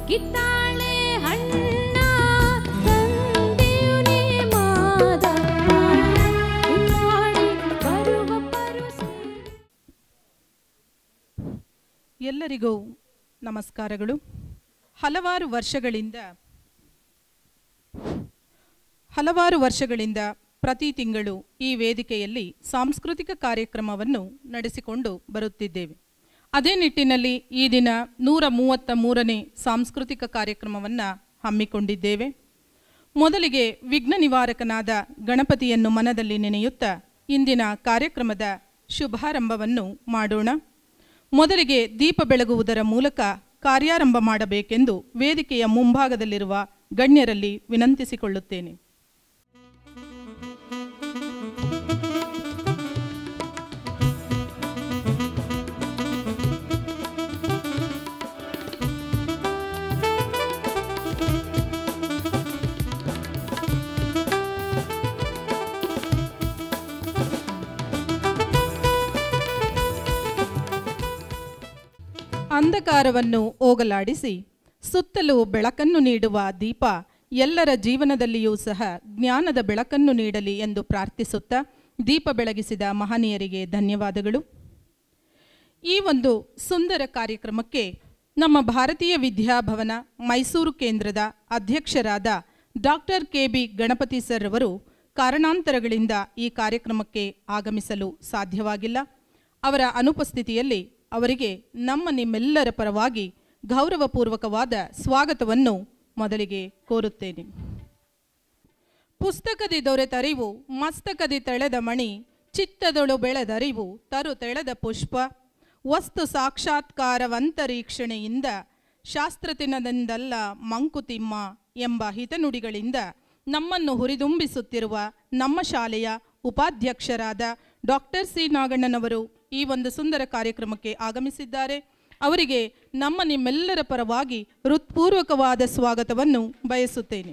ಕಿತ್ತಾಳೆ ಹಣ್ಣ ತಂದೆಯುನೇ ಮಾದಪ್ಪ ಕಿತ್ತಾಳೆ ಬರುವ ಪರುಸೆ ಎಲ್ಲರಿಗೂ ನಮಸ್ಕಾರಗಳು ಹಲವಾರು ವರ್ಷಗಳಿಂದ ಹಲವಾರು ವರ್ಷಗಳಿಂದ ಪ್ರತಿ ತಿಂಗಳು ಈ ವೇದಿಕೆಯಲ್ಲಿ ಸಾಂಸ್ಕೃತಿಕ ಕಾರ್ಯಕ್ರಮವನ್ನು ನಡೆಸಿಕೊಂಡು ಬರುತ್ತಿದ್ದೇವೆ ಅದೇ ನಿಟ್ಟಿನಲ್ಲಿ ಈ ದಿನ ನೂರ ಮೂವತ್ತ ಮೂರನೇ ಸಾಂಸ್ಕೃತಿಕ ಕಾರ್ಯಕ್ರಮವನ್ನು ಹಮ್ಮಿಕೊಂಡಿದ್ದೇವೆ ಮೊದಲಿಗೆ ವಿಘ್ನ ನಿವಾರಕನಾದ ಗಣಪತಿಯನ್ನು ಮನದಲ್ಲಿ ನೆನೆಯುತ್ತಾ ಇಂದಿನ ಕಾರ್ಯಕ್ರಮದ ಶುಭಾರಂಭವನ್ನು ಮಾಡೋಣ ಮೊದಲಿಗೆ ದೀಪ ಬೆಳಗುವುದರ ಮೂಲಕ ಕಾರ್ಯಾರಂಭ ಮಾಡಬೇಕೆಂದು ವೇದಿಕೆಯ ಮುಂಭಾಗದಲ್ಲಿರುವ ಗಣ್ಯರಲ್ಲಿ ವಿನಂತಿಸಿಕೊಳ್ಳುತ್ತೇನೆ ಅಂಧಕಾರವನ್ನು ಹೋಗಲಾಡಿಸಿ ಸುತ್ತಲೂ ಬೆಳಕನ್ನು ನೀಡುವ ದೀಪ ಎಲ್ಲರ ಜೀವನದಲ್ಲಿಯೂ ಸಹ ಜ್ಞಾನದ ಬೆಳಕನ್ನು ನೀಡಲಿ ಎಂದು ಪ್ರಾರ್ಥಿಸುತ್ತಾ ದೀಪ ಬೆಳಗಿಸಿದ ಮಹನೀಯರಿಗೆ ಧನ್ಯವಾದಗಳು ಈ ಒಂದು ಸುಂದರ ಕಾರ್ಯಕ್ರಮಕ್ಕೆ ನಮ್ಮ ಭಾರತೀಯ ವಿದ್ಯಾಭವನ ಮೈಸೂರು ಕೇಂದ್ರದ ಅಧ್ಯಕ್ಷರಾದ doctor K B Ganapathi sir ಅವರು ಕಾರಣಾಂತರಗಳಿಂದ ಈ ಕಾರ್ಯಕ್ರಮಕ್ಕೆ ಆಗಮಿಸಲು ಸಾಧ್ಯವಾಗಿಲ್ಲ ಅವರ ಅನುಪಸ್ಥಿತಿಯಲ್ಲಿ ಅವರಿಗೆ ನಮ್ಮ ನಿಮ್ಮೆಲ್ಲರ ಪರವಾಗಿ ಗೌರವಪೂರ್ವಕವಾದ ಸ್ವಾಗತವನ್ನು ಮೊದಲಿಗೆ ಕೋರುತ್ತೇನೆ ಪುಸ್ತಕದಿ ದೊರೆತರಿವು ಮಸ್ತಕದಿ ತೆಳೆದ ಮಣಿ ಚಿತ್ತದೊಳು ಬೆಳೆದರಿವು ತರು ತೆಳೆದ ಪುಷ್ಪ ವಸ್ತು ಸಾಕ್ಷಾತ್ಕಾರವಂತರೀಕ್ಷಣೆಯಿಂದ ಶಾಸ್ತ್ರತಿನದಿಂದಲ್ಲ ಮಂಕುತಿಮ್ಮ ಎಂಬ ಹಿತನುಡಿಗಳಿಂದ ನಮ್ಮನ್ನು ಹುರಿದುಂಬಿಸುತ್ತಿರುವ ನಮ್ಮ ಶಾಲೆಯ ಉಪಾಧ್ಯಕ್ಷರಾದ ಡಾಕ್ಟರ್ ಸಿ ನಾಗಣ್ಣನವರು ಈ ಒಂದು ಸುಂದರ ಕಾರ್ಯಕ್ರಮಕ್ಕೆ ಆಗಮಿಸಿದ್ದಾರೆ ಅವರಿಗೆ ನಮ್ಮ ನಿಮ್ಮೆಲ್ಲರ ಪರವಾಗಿ ಹೃತ್ಪೂರ್ವಕವಾದ ಸ್ವಾಗತವನ್ನು ಬಯಸುತ್ತೇನೆ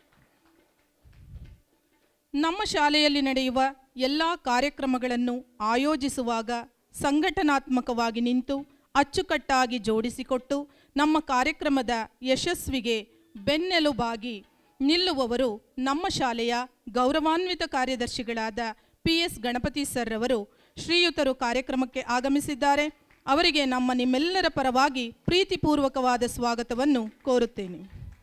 ನಮ್ಮ ಶಾಲೆಯಲ್ಲಿ ನಡೆಯುವ ಎಲ್ಲ ಕಾರ್ಯಕ್ರಮಗಳನ್ನು ಆಯೋಜಿಸುವಾಗ ಸಂಘಟನಾತ್ಮಕವಾಗಿ ನಿಂತು ಅಚ್ಚುಕಟ್ಟಾಗಿ ಜೋಡಿಸಿಕೊಟ್ಟು ನಮ್ಮ ಕಾರ್ಯಕ್ರಮದ ಯಶಸ್ವಿಗೆ ಬೆನ್ನೆಲುಬಾಗಿ ನಿಲ್ಲುವವರು ನಮ್ಮ ಶಾಲೆಯ ಗೌರವಾನ್ವಿತ ಕಾರ್ಯದರ್ಶಿಗಳಾದ ಪಿ ಎಸ್ ಗಣಪತಿ ಸರ್ ಅವರು ಶ್ರೀಯುತರು ಕಾರ್ಯಕ್ರಮಕ್ಕೆ ಆಗಮಿಸಿದ್ದಾರೆ ಅವರಿಗೆ ನಮ್ಮ ನಿಮ್ಮೆಲ್ಲರ ಪರವಾಗಿ ಪ್ರೀತಿಪೂರ್ವಕವಾದ ಸ್ವಾಗತವನ್ನು ಕೋರುತ್ತೇನೆ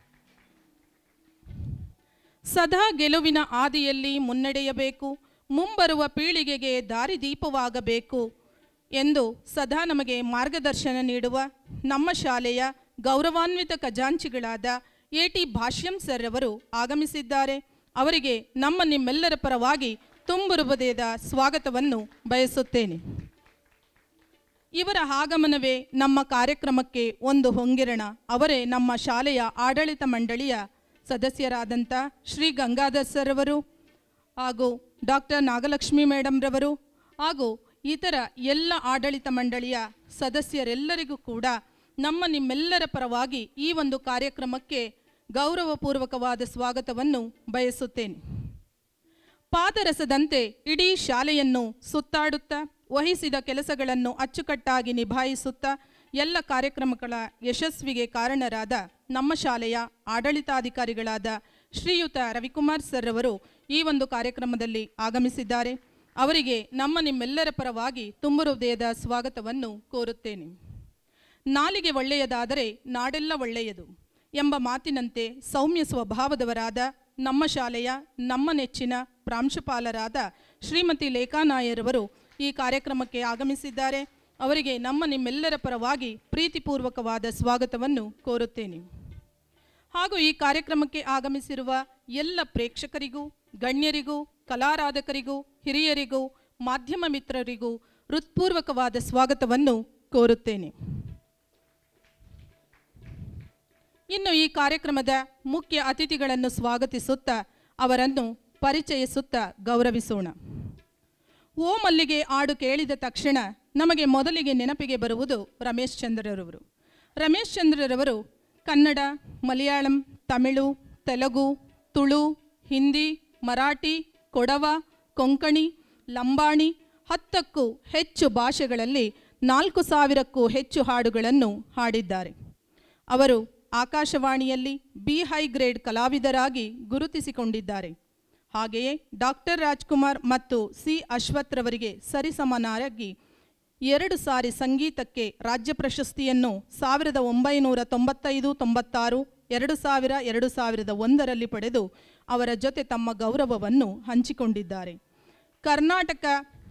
ಸದಾ ಗೆಲುವಿನ ಆದಿಯಲ್ಲಿ ಮುನ್ನಡೆಯಬೇಕು ಮುಂಬರುವ ಪೀಳಿಗೆಗೆ ದಾರಿದೀಪವಾಗಬೇಕು ಎಂದು ಸದಾ ನಮಗೆ ಮಾರ್ಗದರ್ಶನ ನೀಡುವ ನಮ್ಮ ಶಾಲೆಯ ಗೌರವಾನ್ವಿತ ಖಜಾಂಚಿಗಳಾದ ಎ ಟಿ ಭಾಷ್ಯಂ ಸರ್ ಅವರು ಆಗಮಿಸಿದ್ದಾರೆ ಅವರಿಗೆ ನಮ್ಮ ನಿಮ್ಮೆಲ್ಲರ ಪರವಾಗಿ ತುಂಬು ಹೃದಯದ ಸ್ವಾಗತವನ್ನು ಬಯಸುತ್ತೇನೆ ಇವರ ಆಗಮನವೇ ನಮ್ಮ ಕಾರ್ಯಕ್ರಮಕ್ಕೆ ಒಂದು ಹೊಂಗಿರಣ ಅವರೇ ನಮ್ಮ ಶಾಲೆಯ ಆಡಳಿತ ಮಂಡಳಿಯ ಸದಸ್ಯರಾದಂಥ ಶ್ರೀ ಗಂಗಾಧರ್ ಸರ್ ಅವರು ಹಾಗೂ ಡಾಕ್ಟರ್ ನಾಗಲಕ್ಷ್ಮಿ ಮೇಡಮ್ ರವರು ಹಾಗೂ ಇತರ ಎಲ್ಲ ಆಡಳಿತ ಮಂಡಳಿಯ ಸದಸ್ಯರೆಲ್ಲರಿಗೂ ಕೂಡ ನಮ್ಮ ನಿಮ್ಮೆಲ್ಲರ ಪರವಾಗಿ ಈ ಒಂದು ಕಾರ್ಯಕ್ರಮಕ್ಕೆ ಗೌರವಪೂರ್ವಕವಾದ ಸ್ವಾಗತವನ್ನು ಬಯಸುತ್ತೇನೆ ಪಾದರಸದಂತೆ ಇಡೀ ಶಾಲೆಯನ್ನು ಸುತ್ತಾಡುತ್ತಾ ವಹಿಸಿದ ಕೆಲಸಗಳನ್ನು ಅಚ್ಚುಕಟ್ಟಾಗಿ ನಿಭಾಯಿಸುತ್ತಾ ಎಲ್ಲ ಕಾರ್ಯಕ್ರಮಗಳ ಯಶಸ್ವಿಗೆ ಕಾರಣರಾದ ನಮ್ಮ ಶಾಲೆಯ ಆಡಳಿತಾಧಿಕಾರಿಗಳಾದ ಶ್ರೀಯುತ ರವಿಕುಮಾರ್ ಸರ್ ಅವರು ಈ ಒಂದು ಕಾರ್ಯಕ್ರಮದಲ್ಲಿ ಆಗಮಿಸಿದ್ದಾರೆ ಅವರಿಗೆ ನಮ್ಮ ನಿಮ್ಮೆಲ್ಲರ ಪರವಾಗಿ ತುಂಬ ಹೃದಯದ ಸ್ವಾಗತವನ್ನು ಕೋರುತ್ತೇನೆ ನಾಲಿಗೆ ಒಳ್ಳೆಯದಾದರೆ ನಾಡೆಲ್ಲ ಒಳ್ಳೆಯದು ಎಂಬ ಮಾತಿನಂತೆ ಸೌಮ್ಯ ಸ್ವಭಾವದವರಾದ ನಮ್ಮ ಶಾಲೆಯ ನಮ್ಮ ನೆಚ್ಚಿನ ಪ್ರಾಂಶುಪಾಲರಾದ ಶ್ರೀಮತಿ ಲೇಖಾ ನಾಯರವರು ಈ ಕಾರ್ಯಕ್ರಮಕ್ಕೆ ಆಗಮಿಸಿದ್ದಾರೆ ಅವರಿಗೆ ನಮ್ಮ ನಿಮ್ಮೆಲ್ಲರ ಪರವಾಗಿ ಪ್ರೀತಿಪೂರ್ವಕವಾದ ಸ್ವಾಗತವನ್ನು ಕೋರುತ್ತೇನೆ ಹಾಗೂ ಈ ಕಾರ್ಯಕ್ರಮಕ್ಕೆ ಆಗಮಿಸಿರುವ ಎಲ್ಲ ಪ್ರೇಕ್ಷಕರಿಗೂ ಗಣ್ಯರಿಗೂ ಕಲಾರಾಧಕರಿಗೂ ಹಿರಿಯರಿಗೂ ಮಾಧ್ಯಮ ಮಿತ್ರರಿಗೂ ಹೃತ್ಪೂರ್ವಕವಾದ ಸ್ವಾಗತವನ್ನು ಕೋರುತ್ತೇನೆ ಇನ್ನು ಈ ಕಾರ್ಯಕ್ರಮದ ಮುಖ್ಯ ಅತಿಥಿಗಳನ್ನು ಸ್ವಾಗತಿಸುತ್ತಾ ಅವರನ್ನು ಪರಿಚಯಿಸುತ್ತಾ ಗೌರವಿಸೋಣ ಓ ಮಲ್ಲಿಗೆ ಹಾಡು ಕೇಳಿದ ತಕ್ಷಣ ನಮಗೆ ಮೊದಲಿಗೆ ನೆನಪಿಗೆ ಬರುವುದು ರಮೇಶ್ ಚಂದ್ರರವರು ರಮೇಶ್ ಚಂದ್ರರವರು ಕನ್ನಡ ಮಲಯಾಳಂ ತಮಿಳು ತೆಲುಗು ತುಳು ಹಿಂದಿ ಮರಾಠಿ ಕೊಡವ ಕೊಂಕಣಿ ಲಂಬಾಣಿ ಹತ್ತಕ್ಕೂ ಹೆಚ್ಚು ಭಾಷೆಗಳಲ್ಲಿ ನಾಲ್ಕು ಸಾವಿರಕ್ಕೂ ಹೆಚ್ಚು ಹಾಡುಗಳನ್ನು ಹಾಡಿದ್ದಾರೆ ಅವರು ಆಕಾಶವಾಣಿಯಲ್ಲಿ ಬಿ ಹೈ ಗ್ರೇಡ್ ಕಲಾವಿದರಾಗಿ ಗುರುತಿಸಿಕೊಂಡಿದ್ದಾರೆ ಹಾಗೆಯೇ ಡಾಕ್ಟರ್ ರಾಜ್ಕುಮಾರ್ ಮತ್ತು ಸಿ ಅಶ್ವಥ್ರವರಿಗೆ ಸರಿಸಮನಾಗಿ ಎರಡು ಸಾರಿ ಸಂಗೀತಕ್ಕೆ ರಾಜ್ಯ ಪ್ರಶಸ್ತಿಯನ್ನು ಸಾವಿರದ ಒಂಬೈನೂರ ತೊಂಬತ್ತೈದು ತೊಂಬತ್ತಾರು ಎರಡು ಸಾವಿರ ಎರಡು ಸಾವಿರದ ಒಂದರಲ್ಲಿ ಪಡೆದು ಅವರ ಜೊತೆ ತಮ್ಮ ಗೌರವವನ್ನು ಹಂಚಿಕೊಂಡಿದ್ದಾರೆ ಕರ್ನಾಟಕ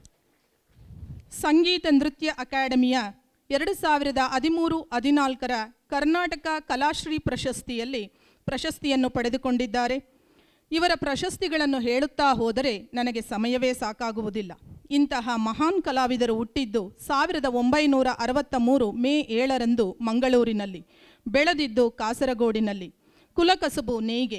ಸಂಗೀತ ನೃತ್ಯ ಅಕಾಡೆಮಿಯ ಎರಡು ಸಾವಿರದ ಹದಿಮೂರು ಹದಿನಾಲ್ಕರ ಕರ್ನಾಟಕ ಕಲಾಶ್ರೀ ಪ್ರಶಸ್ತಿಯಲ್ಲಿ ಪ್ರಶಸ್ತಿಯನ್ನು ಪಡೆದುಕೊಂಡಿದ್ದಾರೆ ಇವರ ಪ್ರಶಸ್ತಿಗಳನ್ನು ಹೇಳುತ್ತಾ ಹೋದರೆ ನನಗೆ ಸಮಯವೇ ಸಾಕಾಗುವುದಿಲ್ಲ ಇಂತಹ ಮಹಾನ್ ಕಲಾವಿದರು ಹುಟ್ಟಿದ್ದು ಸಾವಿರದ ಒಂಬೈನೂರ ಅರವತ್ತ ಮೂರು ಮೇ ಏಳರಂದು ಮಂಗಳೂರಿನಲ್ಲಿ ಬೆಳೆದಿದ್ದು ಕಾಸರಗೋಡಿನಲ್ಲಿ ಕುಲಕಸುಬು ನೇಯ್ಗೆ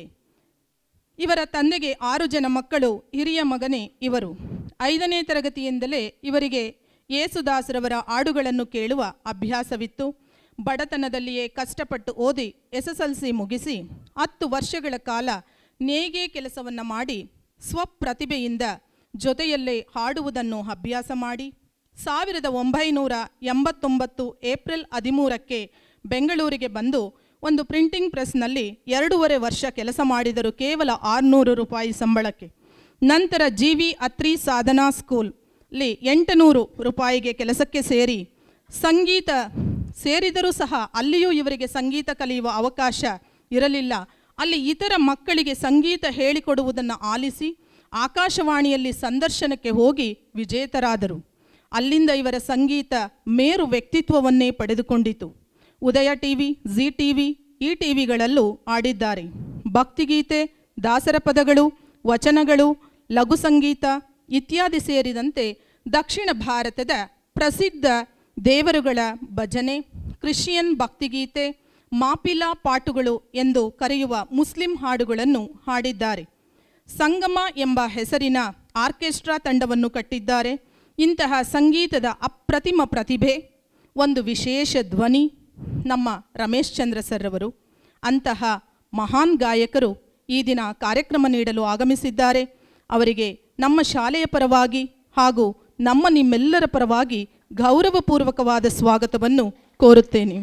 ಇವರ ತಂದೆಗೆ ಆರು ಜನ ಮಕ್ಕಳು ಹಿರಿಯ ಮಗನೇ ಇವರು ಐದನೇ ತರಗತಿಯಿಂದಲೇ ಇವರಿಗೆ ಯೇಸುದಾಸರವರ ಹಾಡುಗಳನ್ನು ಕೇಳುವ ಅಭ್ಯಾಸವಿತ್ತು ಬಡತನದಲ್ಲಿಯೇ ಕಷ್ಟಪಟ್ಟು ಓದಿ ಎಸ್ ಎಸ್ ಎಲ್ ಸಿ ಮುಗಿಸಿ ಹತ್ತು ವರ್ಷಗಳ ಕಾಲ ನೇಯ್ಗೆ ಕೆಲಸವನ್ನು ಮಾಡಿ ಸ್ವಪ್ರತಿಭೆಯಿಂದ ಜೊತೆಯಲ್ಲೇ ಹಾಡುವುದನ್ನು ಅಭ್ಯಾಸ ಮಾಡಿ ಸಾವಿರದ ಒಂಬೈನೂರ ಎಂಬತ್ತೊಂಬತ್ತು ಏಪ್ರಿಲ್ ಹದಿಮೂರಕ್ಕೆ ಬೆಂಗಳೂರಿಗೆ ಬಂದು ಒಂದು ಪ್ರಿಂಟಿಂಗ್ ಪ್ರೆಸ್ನಲ್ಲಿ ಎರಡೂವರೆ ವರ್ಷ ಕೆಲಸ ಮಾಡಿದರು ಕೇವಲ ಆರುನೂರು ರೂಪಾಯಿ ಸಂಬಳಕ್ಕೆ ನಂತರ ಜಿ ವಿ ಅತ್ರಿ ಸಾಧನಾ ಸ್ಕೂಲ್ಲಿ ಎಂಟುನೂರು ರೂಪಾಯಿಗೆ ಕೆಲಸಕ್ಕೆ ಸೇರಿ ಸಂಗೀತ ಸೇರಿದರೂ ಸಹ ಅಲ್ಲಿಯೂ ಇವರಿಗೆ ಸಂಗೀತ ಕಲಿಯುವ ಅವಕಾಶ ಇರಲಿಲ್ಲ ಅಲ್ಲಿ ಇತರ ಮಕ್ಕಳಿಗೆ ಸಂಗೀತ ಹೇಳಿಕೊಡುವುದನ್ನು ಆಲಿಸಿ ಆಕಾಶವಾಣಿಯಲ್ಲಿ ಸಂದರ್ಶನಕ್ಕೆ ಹೋಗಿ ವಿಜೇತರಾದರು ಅಲ್ಲಿಂದ ಇವರ ಸಂಗೀತ ಮೇರು ವ್ಯಕ್ತಿತ್ವವನ್ನೇ ಪಡೆದುಕೊಂಡಿತು ಉದಯ ಟಿವಿ ಜಿ ಟಿವಿ ಈ ಟಿವಿಗಳಲ್ಲೂ ಆಡಿದ್ದಾರೆ ಭಕ್ತಿಗೀತೆ ದಾಸರ ಪದಗಳು ವಚನಗಳು ಲಘು ಸಂಗೀತ ಇತ್ಯಾದಿ ಸೇರಿದಂತೆ ದಕ್ಷಿಣ ಭಾರತದ ಪ್ರಸಿದ್ಧ ದೇವರುಗಳ ಭಜನೆ ಕ್ರಿಶ್ಚಿಯನ್ ಭಕ್ತಿಗೀತೆ ಮಾಪಿಲಾ ಪಾಟುಗಳು ಎಂದು ಕರೆಯುವ ಮುಸ್ಲಿಂ ಹಾಡುಗಳನ್ನು ಹಾಡಿದ್ದಾರೆ ಸಂಗಮ ಎಂಬ ಹೆಸರಿನ ಆರ್ಕೆಸ್ಟ್ರಾ ತಂಡವನ್ನು ಕಟ್ಟಿದ್ದಾರೆ ಇಂತಹ ಸಂಗೀತದ ಅಪ್ರತಿಮ ಪ್ರತಿಭೆ ಒಂದು ವಿಶೇಷ ಧ್ವನಿ ನಮ್ಮ ರಮೇಶ್ ಚಂದ್ರ ಸರ್ ಅವರು ಅಂತಹ ಮಹಾನ್ ಗಾಯಕರು ಈ ದಿನ ಕಾರ್ಯಕ್ರಮ ನೀಡಲು ಆಗಮಿಸಿದ್ದಾರೆ ಅವರಿಗೆ ನಮ್ಮ ಶಾಲೆಯ ಪರವಾಗಿ ಹಾಗೂ ನಮ್ಮ ನಿಮ್ಮೆಲ್ಲರ ಪರವಾಗಿ ಗೌರವಪೂರ್ವಕವಾದ ಸ್ವಾಗತವನ್ನು ಕೋರುತ್ತೇನೆ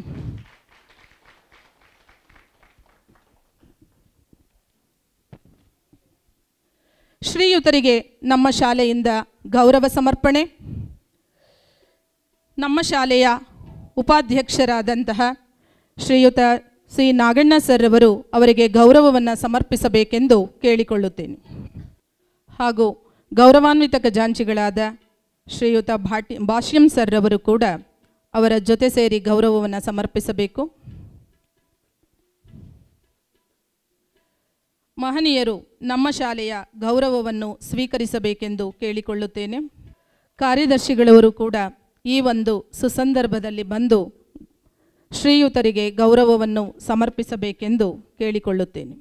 ಶ್ರೀಯುತರಿಗೆ ನಮ್ಮ ಶಾಲೆಯಿಂದ ಗೌರವ ಸಮರ್ಪಣೆ ನಮ್ಮ ಶಾಲೆಯ ಉಪಾಧ್ಯಕ್ಷರಾದಂತಹ ಶ್ರೀಯುತ ಸಿ ನಾಗಣ್ಣ ಸರ್ ಅವರು ಅವರಿಗೆ ಗೌರವವನ್ನು ಸಮರ್ಪಿಸಬೇಕೆಂದು ಕೇಳಿಕೊಳ್ಳುತ್ತೇನೆ ಹಾಗೂ ಗೌರವಾನ್ವಿತ ಖಜಾಂಚಿಗಳಾದ ಶ್ರೀಯುತ ಭಾಟಿ ಭಾಷ್ಯಂ ಸರ್ ಅವರು ಕೂಡ ಅವರ ಜೊತೆ ಸೇರಿ ಗೌರವವನ್ನು ಸಮರ್ಪಿಸಬೇಕು ಮಹನೀಯರು ನಮ್ಮ ಶಾಲೆಯ ಗೌರವವನ್ನು ಸ್ವೀಕರಿಸಬೇಕೆಂದು ಕೇಳಿಕೊಳ್ಳುತ್ತೇನೆ ಕಾರ್ಯದರ್ಶಿಗಳವರು ಕೂಡ ಈ ಒಂದು ಸುಸಂದರ್ಭದಲ್ಲಿ ಬಂದು ಶ್ರೀಯುತರಿಗೆ ಗೌರವವನ್ನು ಸಮರ್ಪಿಸಬೇಕೆಂದು ಕೇಳಿಕೊಳ್ಳುತ್ತೇನೆ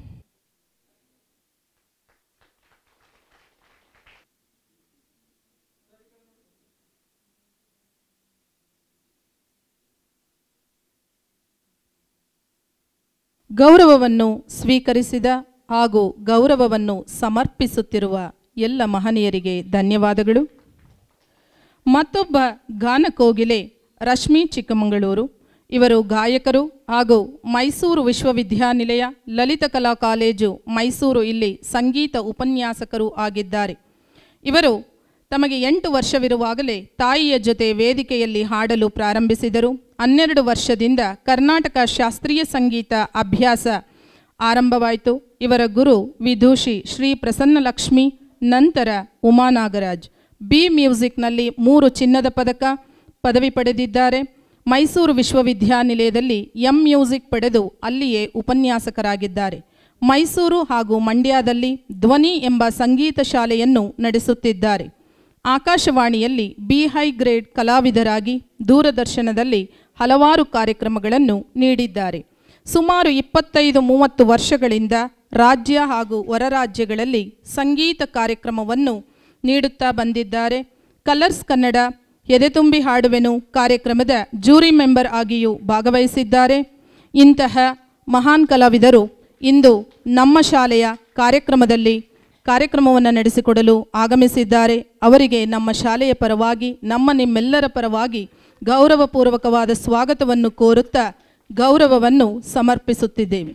ಗೌರವವನ್ನು ಸ್ವೀಕರಿಸಿದ ಹಾಗೂ ಗೌರವವನ್ನು ಸಮರ್ಪಿಸುತ್ತಿರುವ ಎಲ್ಲ ಮಹನೀಯರಿಗೆ ಧನ್ಯವಾದಗಳು ಮತ್ತೊಬ್ಬ ಗಾನಕೋಗಿಲೆ ರಶ್ಮಿ ಚಿಕ್ಕಮಗಳೂರು ಇವರು ಗಾಯಕರು ಹಾಗೂ ಮೈಸೂರು ವಿಶ್ವವಿದ್ಯಾನಿಲಯ ಲಲಿತ ಕಲಾ ಕಾಲೇಜು ಮೈಸೂರು ಇಲ್ಲಿ ಸಂಗೀತ ಉಪನ್ಯಾಸಕರು ಆಗಿದ್ದಾರೆ ಇವರು ತಮಗೆ ಎಂಟು ವರ್ಷವಿರುವಾಗಲೇ ತಾಯಿಯ ಜೊತೆ ವೇದಿಕೆಯಲ್ಲಿ ಹಾಡಲು ಪ್ರಾರಂಭಿಸಿದರು ಹನ್ನೆರಡು ವರ್ಷದಿಂದ ಕರ್ನಾಟಕ ಶಾಸ್ತ್ರೀಯ ಸಂಗೀತ ಅಭ್ಯಾಸ ಆರಂಭವಾಯಿತು ಇವರ ಗುರು ವಿದೂಷಿ ಶ್ರೀ ಪ್ರಸನ್ನಲಕ್ಷ್ಮಿ ನಂತರ ಉಮಾನಾಗರಾಜ್ ಬಿ ಮ್ಯೂಸಿಕ್ನಲ್ಲಿ ಮೂರು ಚಿನ್ನದ ಪದಕ ಪದವಿ ಪಡೆದಿದ್ದಾರೆ ಮೈಸೂರು ವಿಶ್ವವಿದ್ಯಾನಿಲಯದಲ್ಲಿ ಎಂ ಮ್ಯೂಸಿಕ್ ಪಡೆದು ಅಲ್ಲಿಯೇ ಉಪನ್ಯಾಸಕರಾಗಿದ್ದಾರೆ ಮೈಸೂರು ಹಾಗೂ ಮಂಡ್ಯದಲ್ಲಿ ಧ್ವನಿ ಎಂಬ ಸಂಗೀತ ಶಾಲೆಯನ್ನು ನಡೆಸುತ್ತಿದ್ದಾರೆ ಆಕಾಶವಾಣಿಯಲ್ಲಿ ಬಿ ಹೈ ಗ್ರೇಡ್ ಕಲಾವಿದರಾಗಿ ದೂರದರ್ಶನದಲ್ಲಿ ಹಲವಾರು ಕಾರ್ಯಕ್ರಮಗಳನ್ನು ನೀಡಿದ್ದಾರೆ ಸುಮಾರು ಇಪ್ಪತ್ತೈದು ಮೂವತ್ತು ವರ್ಷಗಳಿಂದ ರಾಜ್ಯ ಹಾಗೂ ಹೊರ ರಾಜ್ಯಗಳಲ್ಲಿ ಸಂಗೀತ ಕಾರ್ಯಕ್ರಮವನ್ನು ನೀಡುತ್ತಾ ಬಂದಿದ್ದಾರೆ ಕಲರ್ಸ್ ಕನ್ನಡ ಎದೆತುಂಬಿ ಹಾಡುವೆನು ಕಾರ್ಯಕ್ರಮದ ಜೂರಿ ಮೆಂಬರ್ ಆಗಿಯೂ ಭಾಗವಹಿಸಿದ್ದಾರೆ ಇಂತಹ ಮಹಾನ್ ಕಲಾವಿದರು ಇಂದು ನಮ್ಮ ಶಾಲೆಯ ಕಾರ್ಯಕ್ರಮದಲ್ಲಿ ಕಾರ್ಯಕ್ರಮವನ್ನು ನಡೆಸಿಕೊಡಲು ಆಗಮಿಸಿದ್ದಾರೆ ಅವರಿಗೆ ನಮ್ಮ ಶಾಲೆಯ ಪರವಾಗಿ ನಮ್ಮ ನಿಮ್ಮೆಲ್ಲರ ಪರವಾಗಿ ಗೌರವಪೂರ್ವಕವಾದ ಸ್ವಾಗತವನ್ನು ಕೋರುತ್ತಾ ಗೌರವವನ್ನು ಸಮರ್ಪಿಸುತ್ತಿದ್ದೇವೆ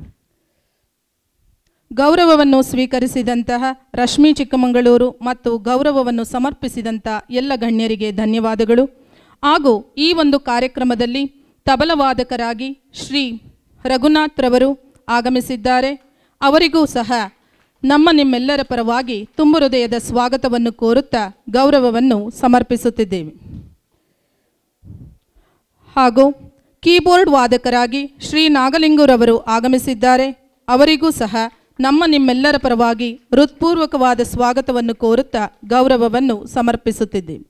ಗೌರವವನ್ನು ಸ್ವೀಕರಿಸಿದಂತಹ ರಶ್ಮಿ ಚಿಕ್ಕಮಗಳೂರು ಮತ್ತು ಗೌರವವನ್ನು ಸಮರ್ಪಿಸಿದಂಥ ಎಲ್ಲ ಗಣ್ಯರಿಗೆ ಧನ್ಯವಾದಗಳು ಹಾಗೂ ಈ ಒಂದು ಕಾರ್ಯಕ್ರಮದಲ್ಲಿ ತಬಲವಾದಕರಾಗಿ ಶ್ರೀ ರಘುನಾಥ್ ರವರು ಆಗಮಿಸಿದ್ದಾರೆ ಅವರಿಗೂ ಸಹ ನಮ್ಮ ನಿಮ್ಮೆಲ್ಲರ ಪರವಾಗಿ ತುಂಬು ಹೃದಯದ ಸ್ವಾಗತವನ್ನು ಕೋರುತ್ತಾ ಗೌರವವನ್ನು ಸಮರ್ಪಿಸುತ್ತಿದ್ದೇವೆ ಹಾಗೂ ಕೀಬೋರ್ಡ್ ವಾದಕರಾಗಿ ಶ್ರೀ ನಾಗಲಿಂಗುರವರು ಆಗಮಿಸಿದ್ದಾರೆ ಅವರಿಗೂ ಸಹ ನಮ್ಮ ನಿಮ್ಮೆಲ್ಲರ ಪರವಾಗಿ ಹೃತ್ಪೂರ್ವಕವಾದ ಸ್ವಾಗತವನ್ನು ಕೋರುತ್ತಾ ಗೌರವವನ್ನು ಸಮರ್ಪಿಸುತ್ತಿದ್ದೇವೆ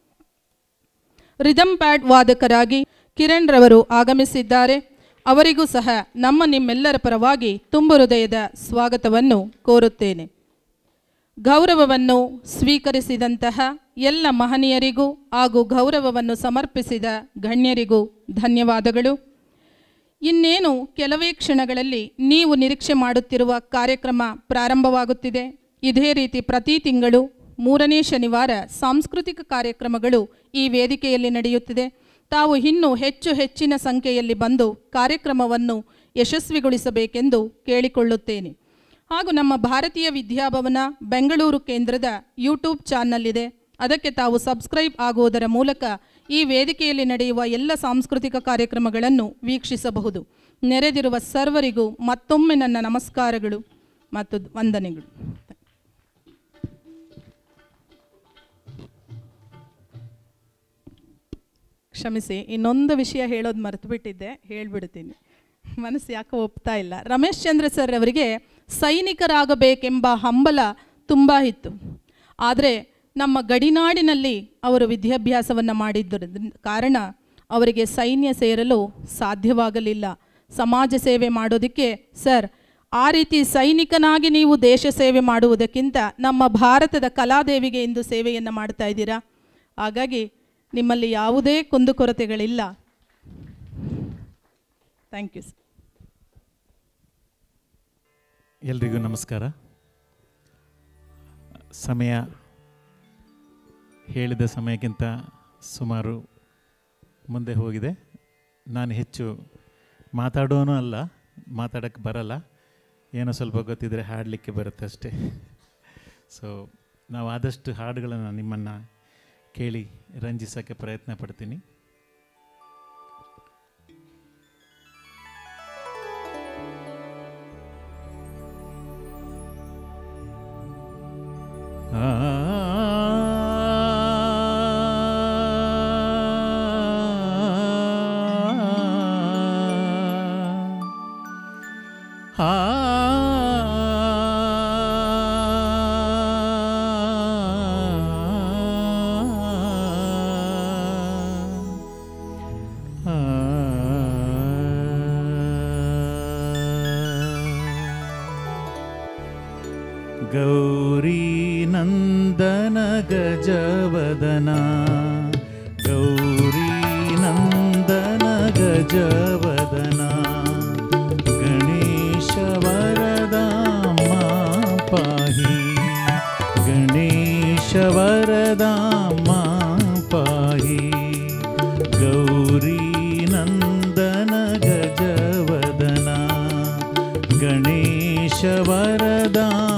ರಿದಮ್ ಪ್ಯಾಡ್ ವಾದಕರಾಗಿ ಕಿರಣ್ ರವರು ಆಗಮಿಸಿದ್ದಾರೆ ಅವರಿಗೂ ಸಹ ನಮ್ಮ ನಿಮ್ಮೆಲ್ಲರ ಪರವಾಗಿ ತುಂಬು ಹೃದಯದ ಸ್ವಾಗತವನ್ನು ಕೋರುತ್ತೇನೆ ಗೌರವವನ್ನು ಸ್ವೀಕರಿಸಿದಂತಹ ಎಲ್ಲ ಮಹನೀಯರಿಗೂ ಹಾಗೂ ಗೌರವವನ್ನು ಸಮರ್ಪಿಸಿದ ಗಣ್ಯರಿಗೂ ಧನ್ಯವಾದಗಳು ಇನ್ನೇನು ಕೆಲವೇ ಕ್ಷಣಗಳಲ್ಲಿ ನೀವು ನಿರೀಕ್ಷೆ ಮಾಡುತ್ತಿರುವ ಕಾರ್ಯಕ್ರಮ ಪ್ರಾರಂಭವಾಗುತ್ತಿದೆ ಇದೇ ರೀತಿ ಪ್ರತಿ ತಿಂಗಳು ಮೂರನೇ ಶನಿವಾರ ಸಾಂಸ್ಕೃತಿಕ ಕಾರ್ಯಕ್ರಮಗಳು ಈ ವೇದಿಕೆಯಲ್ಲಿ ನಡೆಯುತ್ತಿದೆ ತಾವು ಇನ್ನೂ ಹೆಚ್ಚು ಹೆಚ್ಚಿನ ಸಂಖ್ಯೆಯಲ್ಲಿ ಬಂದು ಕಾರ್ಯಕ್ರಮವನ್ನು ಯಶಸ್ವಿಗೊಳಿಸಬೇಕೆಂದು ಕೇಳಿಕೊಳ್ಳುತ್ತೇನೆ ಹಾಗೂ ನಮ್ಮ ಭಾರತೀಯ ವಿದ್ಯಾಭವನ ಬೆಂಗಳೂರು ಕೇಂದ್ರದ ಯೂಟ್ಯೂಬ್ ಚಾನಲ್ ಇದೆ ಅದಕ್ಕೆ ತಾವು ಸಬ್ಸ್ಕ್ರೈಬ್ ಆಗುವುದರ ಮೂಲಕ ಈ ವೇದಿಕೆಯಲ್ಲಿ ನಡೆಯುವ ಎಲ್ಲ ಸಾಂಸ್ಕೃತಿಕ ಕಾರ್ಯಕ್ರಮಗಳನ್ನು ವೀಕ್ಷಿಸಬಹುದು ನೆರೆದಿರುವ ಸರ್ವರಿಗೂ ಮತ್ತೊಮ್ಮೆ ನನ್ನ ನಮಸ್ಕಾರಗಳು ಮತ್ತು ವಂದನೆಗಳು ಕ್ಷಮಿಸಿ ಇನ್ನೊಂದು ವಿಷಯ ಹೇಳೋದು ಮರೆತುಬಿಟ್ಟಿದ್ದೆ ಹೇಳ್ಬಿಡ್ತೀನಿ ಮನಸ್ಸು ಯಾಕೋ ಒಪ್ತಾ ಇಲ್ಲ ರಮೇಶ್ ಚಂದ್ರ ಸರ್ ಅವರಿಗೆ ಸೈನಿಕರಾಗಬೇಕೆಂಬ ಹಂಬಲ ತುಂಬ ಇತ್ತು ಆದರೆ ನಮ್ಮ ಗಡಿನಾಡಿನಲ್ಲಿ ಅವರು ವಿದ್ಯಾಭ್ಯಾಸವನ್ನು ಮಾಡಿದ್ದರಿಂದ ಕಾರಣ ಅವರಿಗೆ ಸೈನ್ಯ ಸೇರಲು ಸಾಧ್ಯವಾಗಲಿಲ್ಲ ಸಮಾಜ ಸೇವೆ ಮಾಡೋದಕ್ಕೆ ಸರ್ ಆ ರೀತಿ ಸೈನಿಕನಾಗಿ ನೀವು ದೇಶ ಸೇವೆ ಮಾಡುವುದಕ್ಕಿಂತ ನಮ್ಮ ಭಾರತದ ಕಲಾದೇವಿಗೆ ಇಂದು ಸೇವೆಯನ್ನು ಮಾಡ್ತಾ ಇದ್ದೀರಾ ಹಾಗಾಗಿ ನಿಮ್ಮಲ್ಲಿ ಯಾವುದೇ ಕುಂದುಕೊರತೆಗಳಿಲ್ಲ ಥ್ಯಾಂಕ್ ಯು ಎಲ್ರಿಗೂ ನಮಸ್ಕಾರ ಸಮಯ ಹೇಳಿದ ಸಮಯಕ್ಕಿಂತ ಸುಮಾರು ಮುಂದೆ ಹೋಗಿದೆ ನಾನು ಹೆಚ್ಚು ಮಾತಾಡೋನು ಅಲ್ಲ ಮಾತಾಡೋಕ್ಕೆ ಬರಲ್ಲ ಏನೋ ಸ್ವಲ್ಪ ಗೊತ್ತಿದ್ದರೆ ಹಾಡಲಿಕ್ಕೆ ಬರುತ್ತೆ ಅಷ್ಟೇ ಸೊ ನಾವು ಆದಷ್ಟು ಹಾಡುಗಳನ್ನು ನಿಮ್ಮನ್ನು ಕೇಳಿ ರಂಜಿಸೋಕ್ಕೆ ಪ್ರಯತ್ನ ಪಡ್ತೀನಿ ಗೌರಿ ನಂದನ ಗಜವದನ ಗೌರಿ ನಂದನ ಗಜವದನ ಗಣೇಶ ವರದ ಪಾಹಿ ಗಣೇಶ ವರದ ಪಾಹಿ ಗೌರಿ ನಂದನ ಗಜವದನ ಗಣೇಶ ವರದ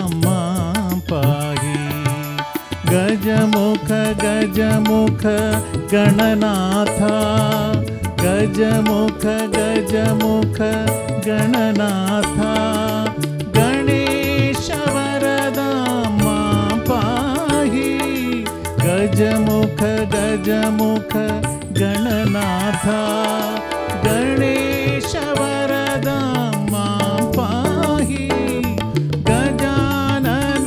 ಪಾಹಿ ಗಜಮುಖ ಗಜಮುಖ ಗಣನಾಥ ಗಜಮುಖ ಗಜಮುಖ ಗಣನಾಥ ಗಣೇಶ ವರದ ಪಾಹಿ ಗಜಮುಖ ಗಜಮುಖ ಗಣನಾಥ ಗಣೇಶ ವರದ ಪಾಹಿ ಗಜಾನನ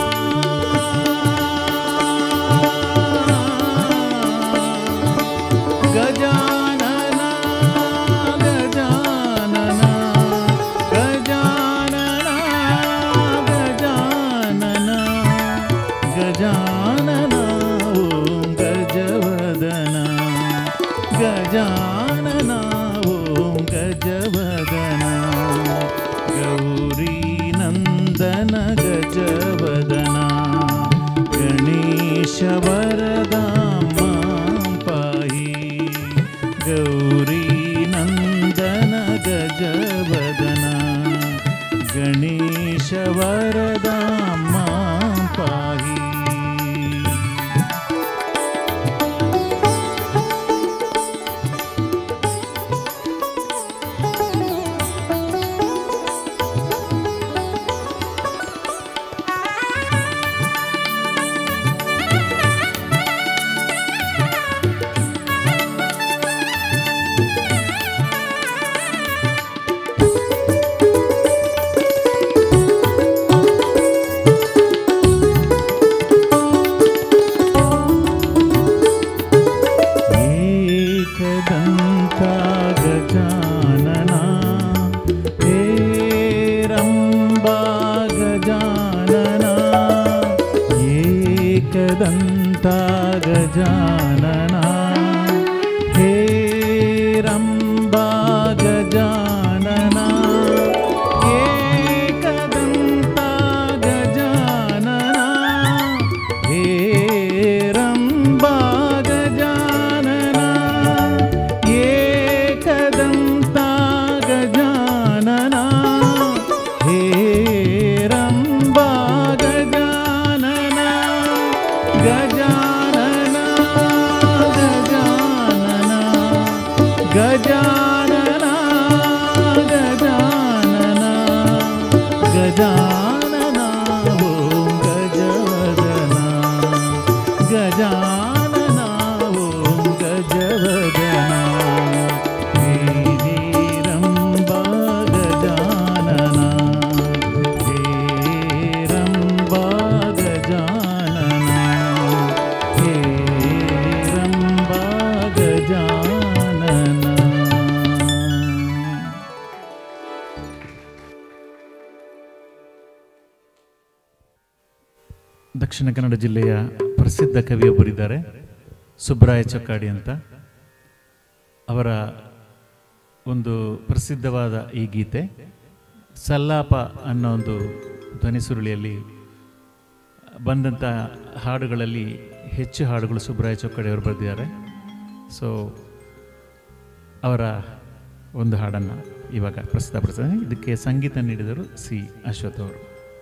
ಗಜಾನನ ಗಜಾನನ ಗಜಾನನ ಗಜಾನನ ಗಜಾನನ ಓಂ ಗಜವದನ ಗಜಾನನ ಓಂ ಗಣೇಶ ವರದ ಮಾಂ ಪಾಹಿ एकदन्त गजानना हेरम्बा गजानना एकदन्त गजानना हेरम्बा गजानना एकदन्ता गजानना हेरम्बा गजानना एकदन्ता गजानना हेरम्बा गजानना गजानना गजानना गजानना गजानना गजानना ॐ गजवदना गजानना ॐ गजवदना हेरम्बा गजानना हेरम्बा गजानना हेरम्बा गजानना ದಕ್ಷಿಣ ಕನ್ನಡ ಜಿಲ್ಲೆಯ ಪ್ರಸಿದ್ಧ ಕವಿಯೊಬ್ಬರಿದ್ದಾರೆ ಸುಬ್ರಾಯ ಚೊಕ್ಕಾಡಿ ಅಂತ ಅವರ ಒಂದು ಪ್ರಸಿದ್ಧವಾದ ಈ ಗೀತೆ ಸಲ್ಲಾಪ ಅನ್ನೋ ಒಂದು ಧ್ವನಿಸುರುಳಿಯಲ್ಲಿ ಬಂದಂಥ ಹಾಡುಗಳಲ್ಲಿ ಹೆಚ್ಚು ಹಾಡುಗಳು ಸುಬ್ರಾಯ ಚೊಕ್ಕಾಡಿ ಅವರು ಬರೆದಿದ್ದಾರೆ ಸೊ ಅವರ ಒಂದು ಹಾಡನ್ನು ಇವಾಗ ಪ್ರಸ್ತುತಪಡಿಸ್ತಾರೆ ಇದಕ್ಕೆ ಸಂಗೀತ ನೀಡಿದರು ಸಿ ಅಶ್ವಥ್ ಅವರು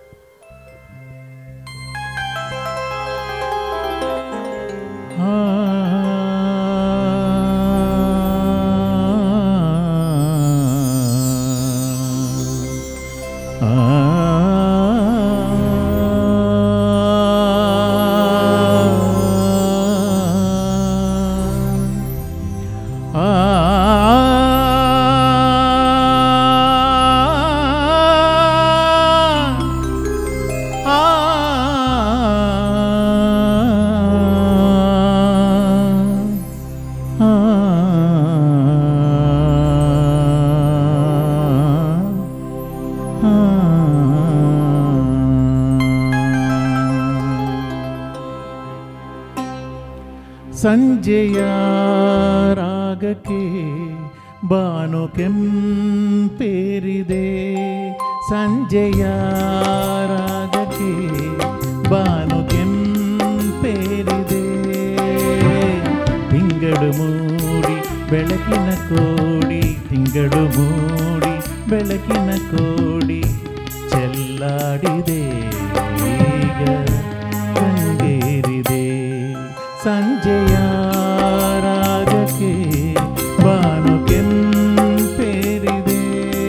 ಸಂಜೆಯ ರಾಗಕ್ಕೆ ಬಾನು ಕೆಂಪೇರಿದೆ ಸಂಜೆಯ ರಾಗಕ್ಕೆ ಬಾನು ಕೆಂಪೇರಿದೆ ತಿಂಗಳು ಮೂಡಿ ಬೆಳಕಿನ ಕೋಡಿ ತಿಂಗಳು ಮೂಡಿ ಬೆಳಕಿನ ಕೋಡಿ ಚೆಲ್ಲಾಡಿದೆ ಈಗ ಕಂಗೇರಿದೆ ಸಂಜೆಯ ರಾಗಕ್ಕೆ ಬಾನು ಕೆಂಪೇರಿದೆ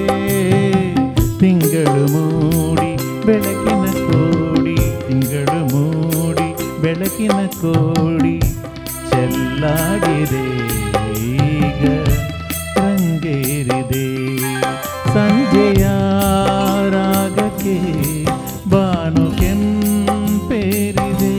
ತಿಂಗಳು ಮೂಡಿ ಬೆಳಕಿನ ಕೋಡಿ ತಿಂಗಳು ಮೂಡಿ ಬೆಳಕಿನ ಕೋಡಿ ಚೆಲ್ಲಾಡಿದೆ ಈಗ ರಂಗೇರಿದೆ ಸಂಜೆಯ ರಾಗಕ್ಕೆ ಬಾನು ಕೆಂಪೇರಿದೆ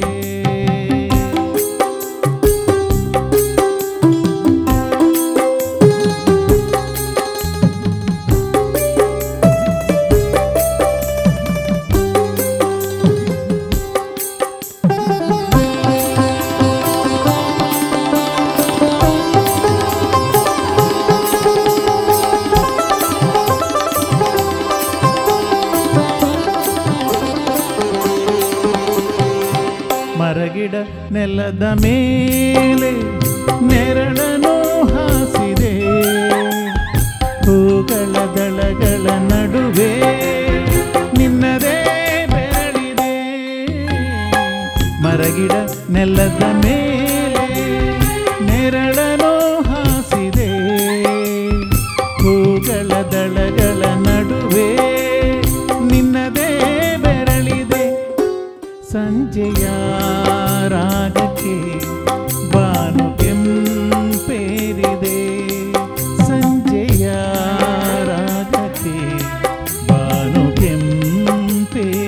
ಮರಗಿಡ ನೆಲದ ಮೇಲೆ ನೆರಳನು ಹಾಸಿದೆ ಹೂಗಳ ದಳಗಳ ನಡುವೆ ಮರಗಿಡ ನೆಲದ ಮೇಲೆ ನೆರಳನು ಹಾಸಿದೆ ಹೂಗಳ ದಳಗಳ ನಡುವೆ ನಿನ್ನದೇ ಬೆರಳಿದೆ ಸಂಜೆಯ ರಾಗಕ್ಕೆ ಬಾನು ಕೆಂಪೇರಿದೆ ಸಂಜೆಯ ರಾಗಕ್ಕೆ ಬಾನು ಕೆಂಪೇರಿದೆ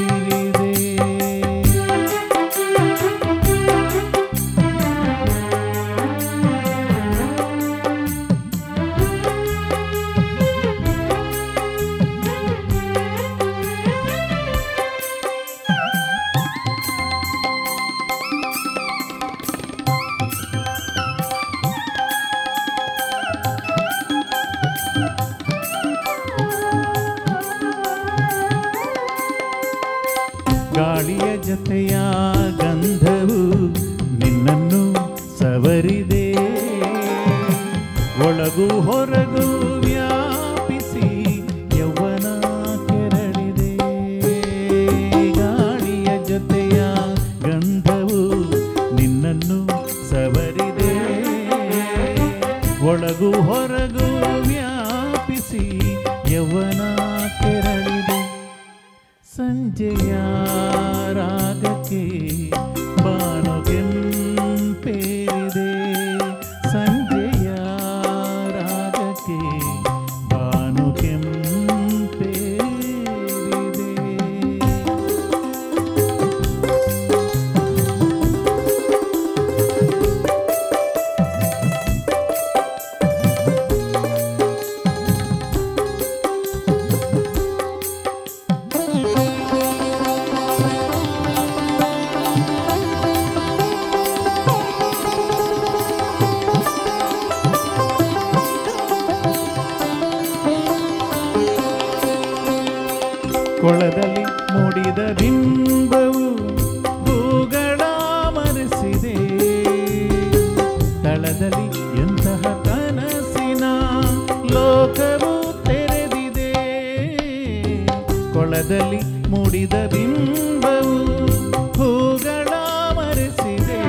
ಗಾಳಿಯ ಜತೆಯ ಗಂಧವು ನಿನ್ನನ್ನು ಸವರಿದೆ ಒಳಗೂ ಹೊರಗೂ ವ್ಯಾಪಿಸಿ ಯೌವನ ಕೆರಳಿದೆ ಗಾಳಿಯ ಜೊತೆಯ ಗಂಧವು ನಿನ್ನನ್ನು ಸವರಿದೆ ಒಳಗೂ ಹೊರಗೂ ವ್ಯಾಪಿಸಿ ಯೌವನ ಕೆರಳಿದೆ ಸಂಜೆಯ ರಾಗಕ್ಕೆ ಬಾನು ಕೆಂಪೇರಿದೆ ಸಂಜೆಯ ರಾಗಕ್ಕೆ ಬಾನು ಕೆಂಪೇರಿದೆ ಕೊಳದಲ್ಲಿ ಮೂಡಿದ ಬಿಂಬವು ಹೂಗಳ ಮರೆಸಿದೆ ತಳದಲ್ಲಿ ಎಂತಹ ಕನಸಿನ ಲೋಕವು ತೆರೆದಿದೆ ಕೊಳದಲ್ಲಿ ಮೂಡಿದ ಬಿಂಬವು ಹೂಗಳ ಮರೆಸಿದೆ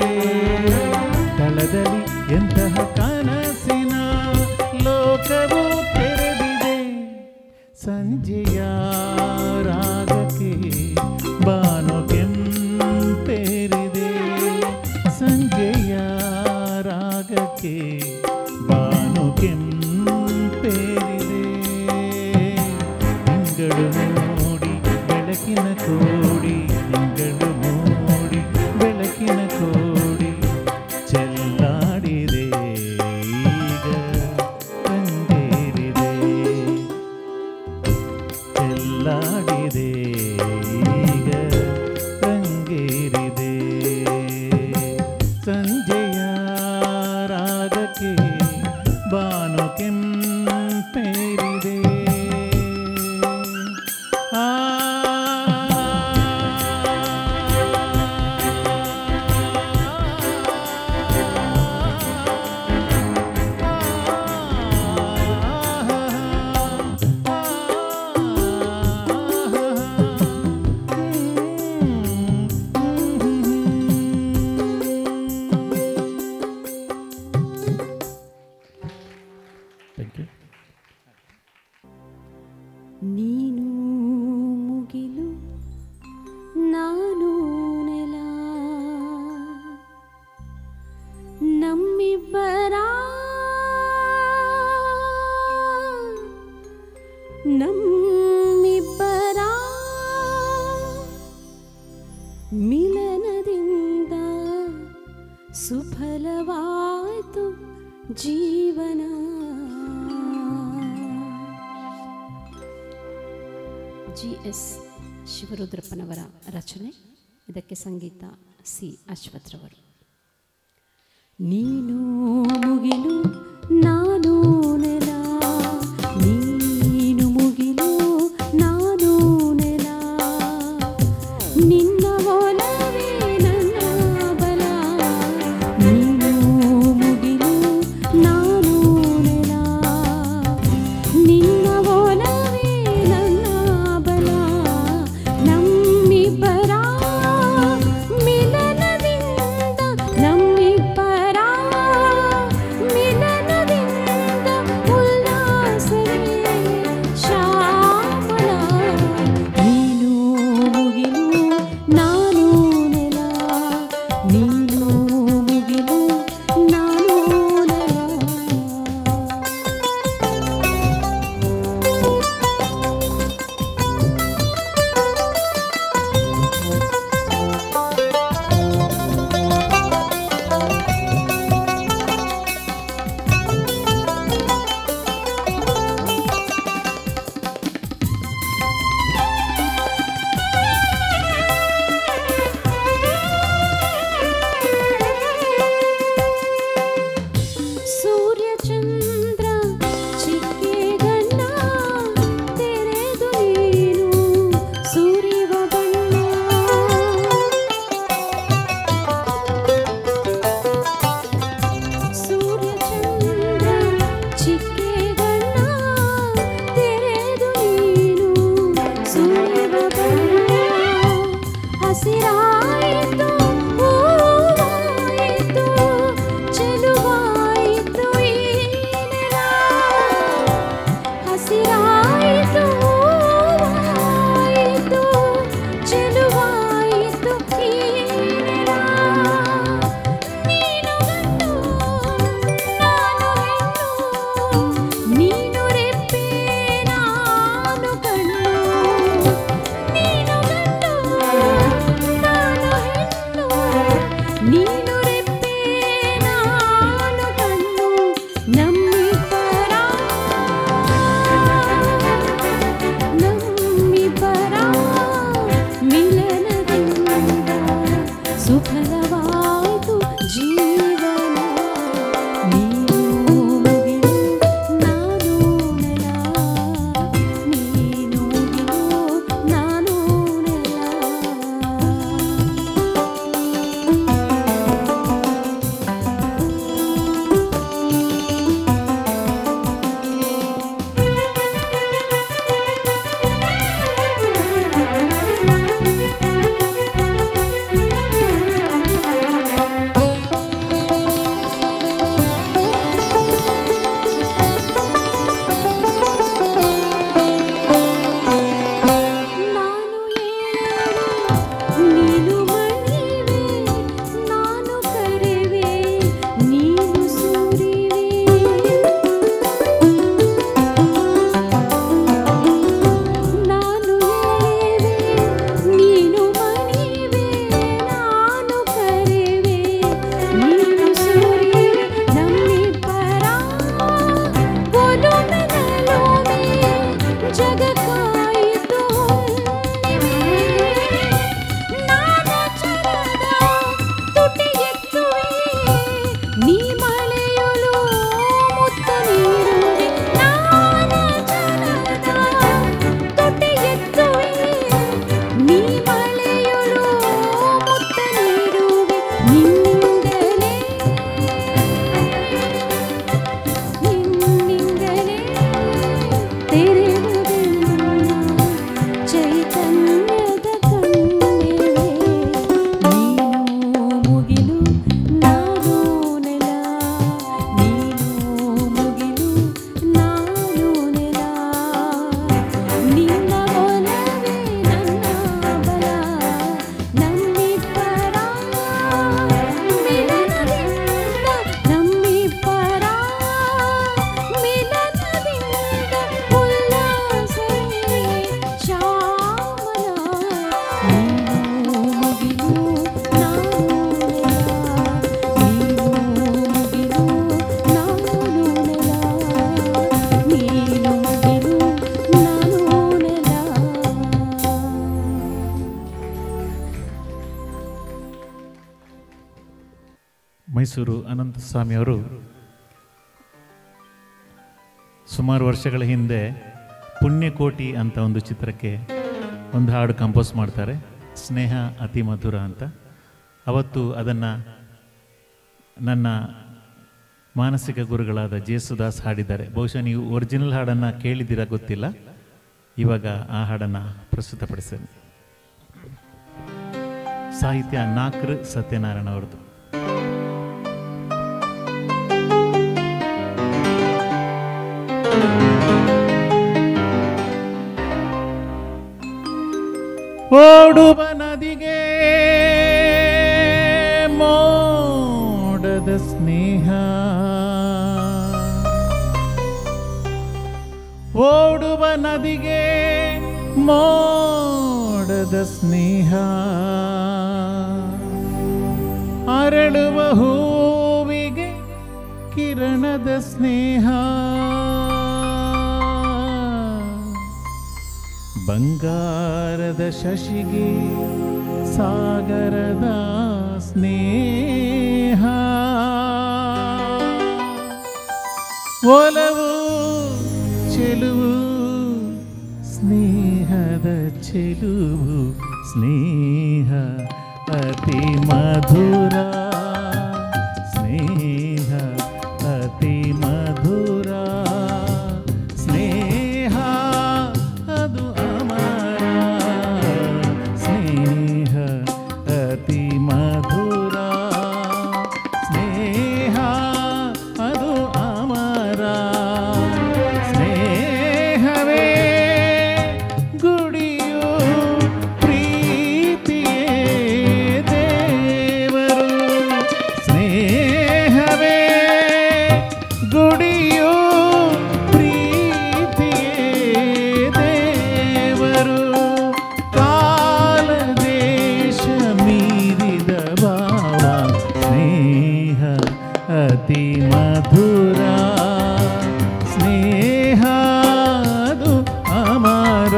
ತಳದಲ್ಲಿ ಎಂತಹ ಕನಸಿನ ಲೋಕವು ತೆರೆದಿದೆ ಸಂಜೆಯ ರಾಗಕ್ಕೆ ಬಾನು ಕೆಂಪೇರಿದೆ ಸಂಜೆಯ ರಾಗಕ್ಕೆ ಬಾನು ಕೆಂಪೇರಿದೆ ತಿಂಗಳು ಮೂಡಿ ಬೆಳಕಿನ ಕೋಡಿ ತಿಂಗಳು ಮೂಡಿ ಬೆಳಕಿನ ಕೋಡಿ ಚೆಲ್ಲಾಡಿದೆ ಈಗ ಕಂಡೇರಿದೆ ಚೆಲ್ಲಾಡಿದೆ ಈಗ ರಂಗೇರಿದೆ ಸಂಜೆಯ ರಾಗಕ್ಕೆ ಬಾನು ಕೆಂಪೇರಿದೆ ಆ ಥ್ಯಾಂಕ್ ಯು ನೀನು ಮುಗಿಲು ನಾನು ನೆಲ ನಮ್ಮಿಬ್ಬರ ನಮ್ಮಿಬ್ಬರ ಮಿಲನದಿಂದ ಸುಫಲವಾಯಿತು ಜೀವನ ಜಿ ಎಸ್ ಶಿವರುದ್ರಪ್ಪನವರ ರಚನೆ ಇದಕ್ಕೆ ಸಂಗೀತ ಸಿ ಅಶ್ವಥ್ರವರು ನೀನು ಮುಗಿಲು ನಾನು ನೆಲ ನೀನು ಮುಗಿಲು ನಾನು ನೆಲ ನಿನ್ನ ಒಲವೇ ನನ್ನ ಬಲ ನೀನು ಮುಗಿಲು ನಾನು ನೆಲ ನಿನ್ನ ಒಲವೇ ನನ್ನ ಬಲ ನಮ್ಮಿಬ್ಬರ ಮಿಲನದಿಂದ ಮೈಸೂರು ಅನಂತಸ್ವಾಮಿಯವರು ಸುಮಾರು ವರ್ಷಗಳ ಹಿಂದೆ ಪುಣ್ಯಕೋಟಿ ಅಂತ ಒಂದು ಚಿತ್ರಕ್ಕೆ ಒಂದು ಹಾಡು ಕಂಪೋಸ್ ಮಾಡ್ತಾರೆ ಸ್ನೇಹ ಅತಿ ಮಧುರ ಅಂತ ಅವತ್ತು ಅದನ್ನು ನನ್ನ ಮಾನಸಿಕ ಗುರುಗಳಾದ ಜೇಸುದಾಸ್ ಹಾಡಿದ್ದಾರೆ ಬಹುಶಃ ನೀವು ಒರಿಜಿನಲ್ ಹಾಡನ್ನು ಕೇಳಿದ್ದೀರಾ ಗೊತ್ತಿಲ್ಲ ಇವಾಗ ಆ ಹಾಡನ್ನು ಪ್ರಸ್ತುತಪಡಿಸ್ತೇನೆ ಸಾಹಿತ್ಯ ನಾಕ್ರ ಸತ್ಯನಾರಾಯಣ ಅವರದು ಓಡುವ ನದಿಗೆ ಮೋಡದ ಸ್ನೇಹ ಓಡುವ ನದಿಗೆ ಮೋಡದ ಸ್ನೇಹ ಅರಳುವ ಹೂವಿಗೆ ಕಿರಣದ ಸ್ನೇಹ ಬಂಗಾರದ ಶಶಿಗೆ ಸಾಗರದ ಸ್ನೇಹ ಒಲವು ಚೆಲುವು ಸ್ನೇಹದ ಚೆಲುವು ಸ್ನೇಹ ಅತಿ ಮಧುರ ಸ್ನೇಹ ಅತಿ ಮಧುರ ಸ್ನೇಹ ಅದು ಅಮರ ಸ್ನೇಹ ಅತಿ ಮಧುರ ಸ್ನೇಹ ಅದು ಅಮರ ಸ್ನೇಹವೇ ಗುಡಿಯು ಪ್ರೀತಿಯೇ ದೇವರು ಸ್ನೇಹವೇ ಗುಡಿಯು ಪ್ರೀತಿಯೇ ದೇವರು ಕಾಲ ದೇಶ ಮೀರಿದ ಭಾವ ಸ್ನೇಹ ಅತಿ ಮಧುರ ಸ್ನೇಹ ಅದು ಅಮರ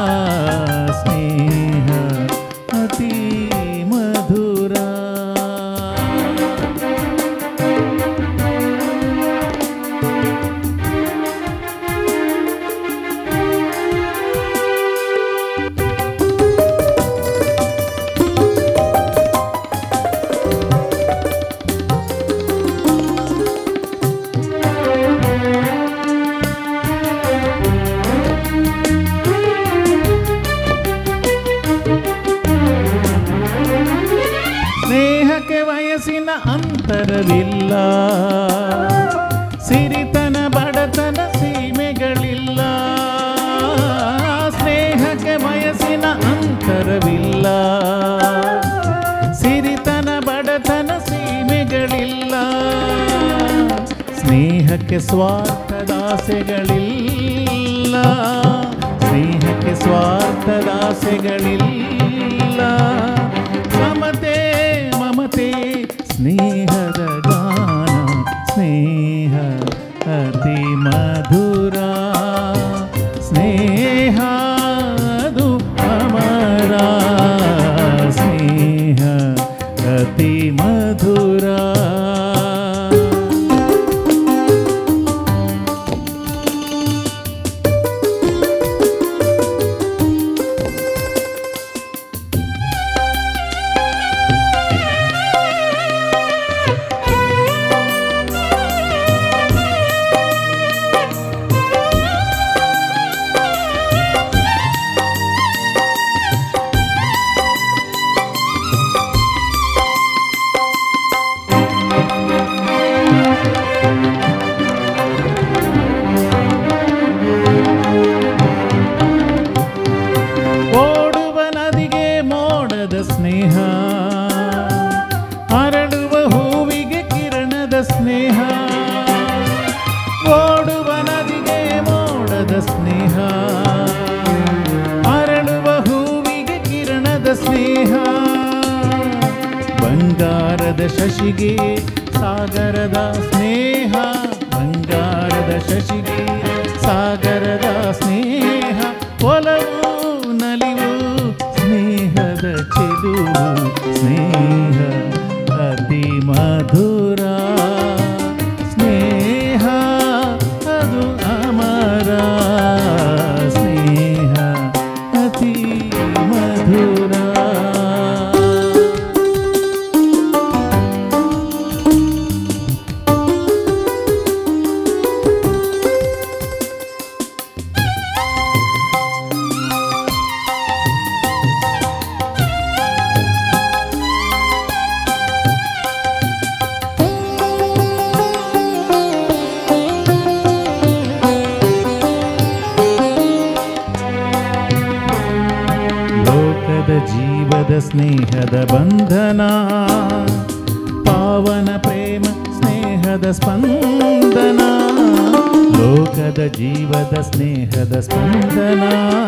ಸ್ನೇಹ ಅತಿ ಮಧುರ ಸ್ನೇಹಕ್ಕೆ ವಯಸ್ಸಿನ ಅಂತರವಿಲ್ಲ ಸಿರಿತನ ಬಡತನ ಸೀಮೆಗಳಿಲ್ಲ ಸ್ನೇಹಕ್ಕೆ ವಯಸ್ಸಿನ ಅಂತರವಿಲ್ಲ ಸಿರಿತನ ಬಡತನ ಸೀಮೆಗಳಿಲ್ಲ ಸ್ನೇಹಕ್ಕೆ ಸ್ವಾರ್ಥದಾಸೆಗಳಿಲ್ಲ ಸ್ನೇಹಕ್ಕೆ ಸ್ವಾರ್ಥದಾಸೆಗಳಿಲ್ಲ ಮಮತೆ ಮಮತೆ ಸ್ನೇಹದ ಗಾನ ಸ್ನೇಹ ಅತಿ ಮಧುರ ಸ್ನೇಹ ಅದು ಅಮರ ಸ್ನೇಹ ಅತಿ ಮಧುರ ಓಡುವ ನದಿಗೆ ಮೋಡದ ಸ್ನೇಹ ಅರಳುವ ಹೂವಿಗೆ ಕಿರಣದ ಸ್ನೇಹ ಓಡುವ ನದಿಗೆ ಮೋಡದ ಸ್ನೇಹ ಅರಳುವ ಹೂವಿಗೆ ಕಿರಣದ ಸ್ನೇಹ ಬಂಗಾರದ ಶಶಿಗೆ ಸಾಗರದ ಸ್ನೇಹ ಬಂಗಾರದ ಶಶಿಗೆ ಸಾಗರದ ಸ್ನೇಹ ಒಲವು ನಲಿವು ಸ್ನೇಹದ ಚೆಲುವು ಸ್ನೇಹ ಅತಿ ಮಧುರ ಜೀವದ ಸ್ನೇಹದ ಬಂಧನ ಪಾವನ ಪ್ರೇಮ ಸ್ನೇಹದ ಸ್ಪಂದನ ಲೋಕದ ಜೀವದ ಸ್ನೇಹದ ಸ್ಪಂದನ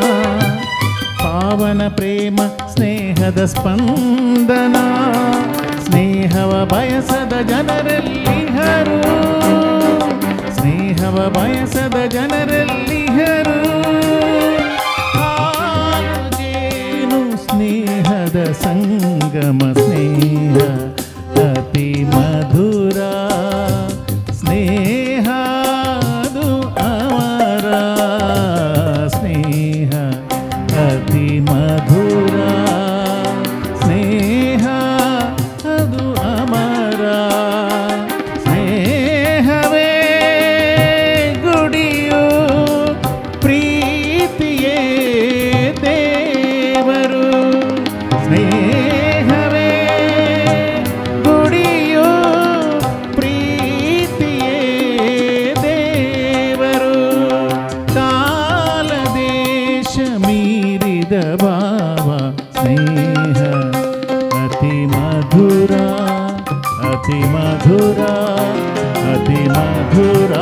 ಪಾವನ ಪ್ರೇಮ ಸ್ನೇಹದ ಸ್ಪಂದನ ಸ್ನೇಹವ ಬಯಸದ ಜನರಲ್ಲಿಹರು ಸ್ನೇಹವ ಬಯಸದ ಜನರಲ್ಲಿಹರು ಹಾಲು ಜೇನು ಸ್ನೇಹದ ಸಂಗಮ ಸ್ನೇಹ ಅತಿ ಮಧುರ ಸ್ನೇಹ ಅದು ಅಮರ ಸ್ನೇಹ ಅತಿ ಮಧುರ ಸ್ನೇಹ ಅದು ಅಮರ ಸ್ನೇಹವೇ ಗುಡಿಯು ಪ್ರೀತಿಯೇ ದೇವರು ಸ್ನೇಹವೇ ಗುಡಿಯು ಪ್ರೀತಿಯೇ ದೇವರು ಕಾಲ ದೇಶ ಮೀರಿದ ಭಾವ ಸ್ನೇಹ ಅತಿ ಮಧುರ ಅತಿ ಮಧುರ ಅತಿ ಮಧುರ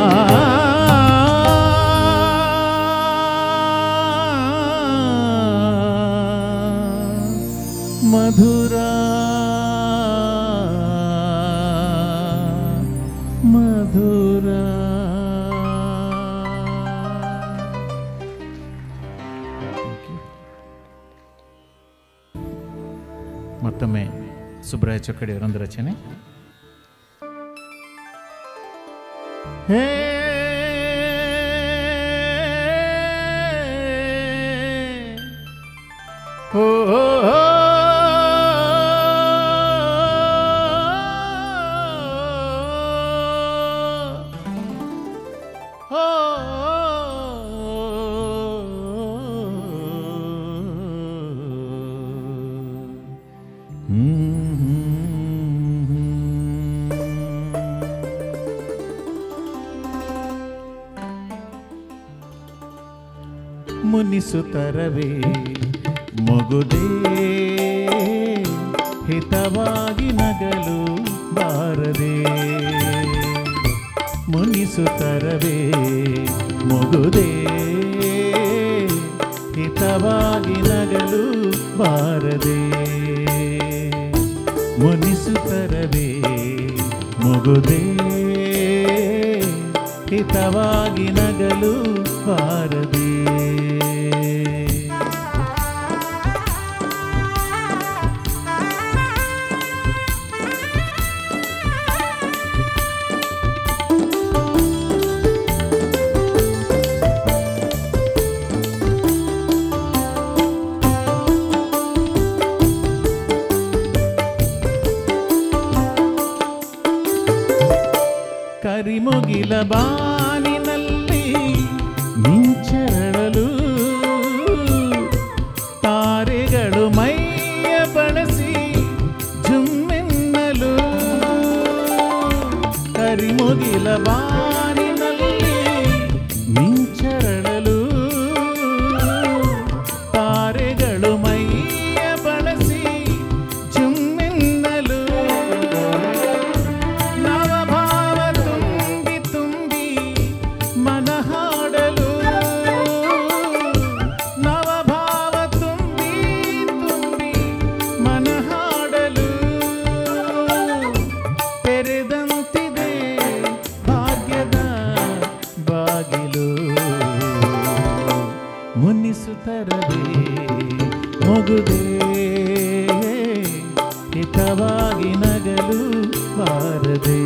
ಮಧುರ ಮಧುರ ಮತ್ತೊಮ್ಮೆ ಸುಬ್ರಾಯ ಚೊಕ್ಕಡಿಯವರೊಂದು ರಚನೆ ಹೇ ಹೋ ಮುನಿಸುತ್ತರವೇ ಮಗುದೇ ಹಿತವಾಗಿ ನಗಲು ಬಾರದೆ ಮುನಿಸುತ್ತರವೇ ಮಗುದೇ ಹಿತವಾಗಿ ನಗಲು ಬಾರದೆ ಮುನಿಸುತ್ತರವೇ ಮಗುದೇ ಹಿತವಾಗಿ ನಗಲು ಬಾರದೆ ಕರಿಮುಗಿಲ ಬಾನಿನಲ್ಲಿ ಮಿಂಚರಳಲು ತಾರೆಗಳು ಮೈಯ ಬಳಸಿ ಜುಮ್ಮೆನ್ನಲು ಕರಿಮುಗಿಲ ಬಾನಿನಲ್ಲಿ ಮಿಂಚರಳಲು ತಾರೆಗಳು ಮೈಯ ಬಳಸಿ ಜುಮ್ಮೆನ್ನಲು ನವಭಾವ ತುಂಬಿ ತುಂಬಿ ಮನ ಹಾಡಲು ನವಭಾವ ತುಂಬಿ ತುಂಬಿ ಮನ ಹಾಡಲು ತೆರೆದಂತಿದೆ ಭಾಗ್ಯದ ಬಾಗಿಲು ಮುನ್ನಿಸುತ್ತರದೆ ಮಗುದೇ ಹಿತವಾಗಿ ನಗಲು ಬಾರದೆ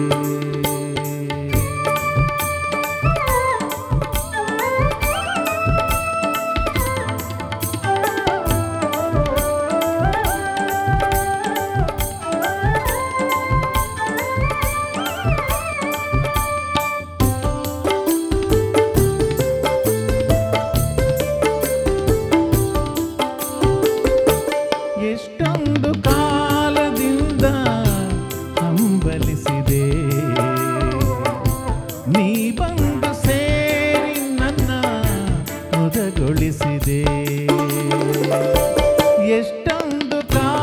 ಎಷ್ಟೊಂದು ಕಾಲದಿಂದ ಹಂಬಲಿಸಿದೆ ನೀ ಬಂದು ಸೇರಿ ನನ್ನ ಮುದಗೊಳಿಸಿದೆ ಎಷ್ಟೊಂದು ಕಾಲ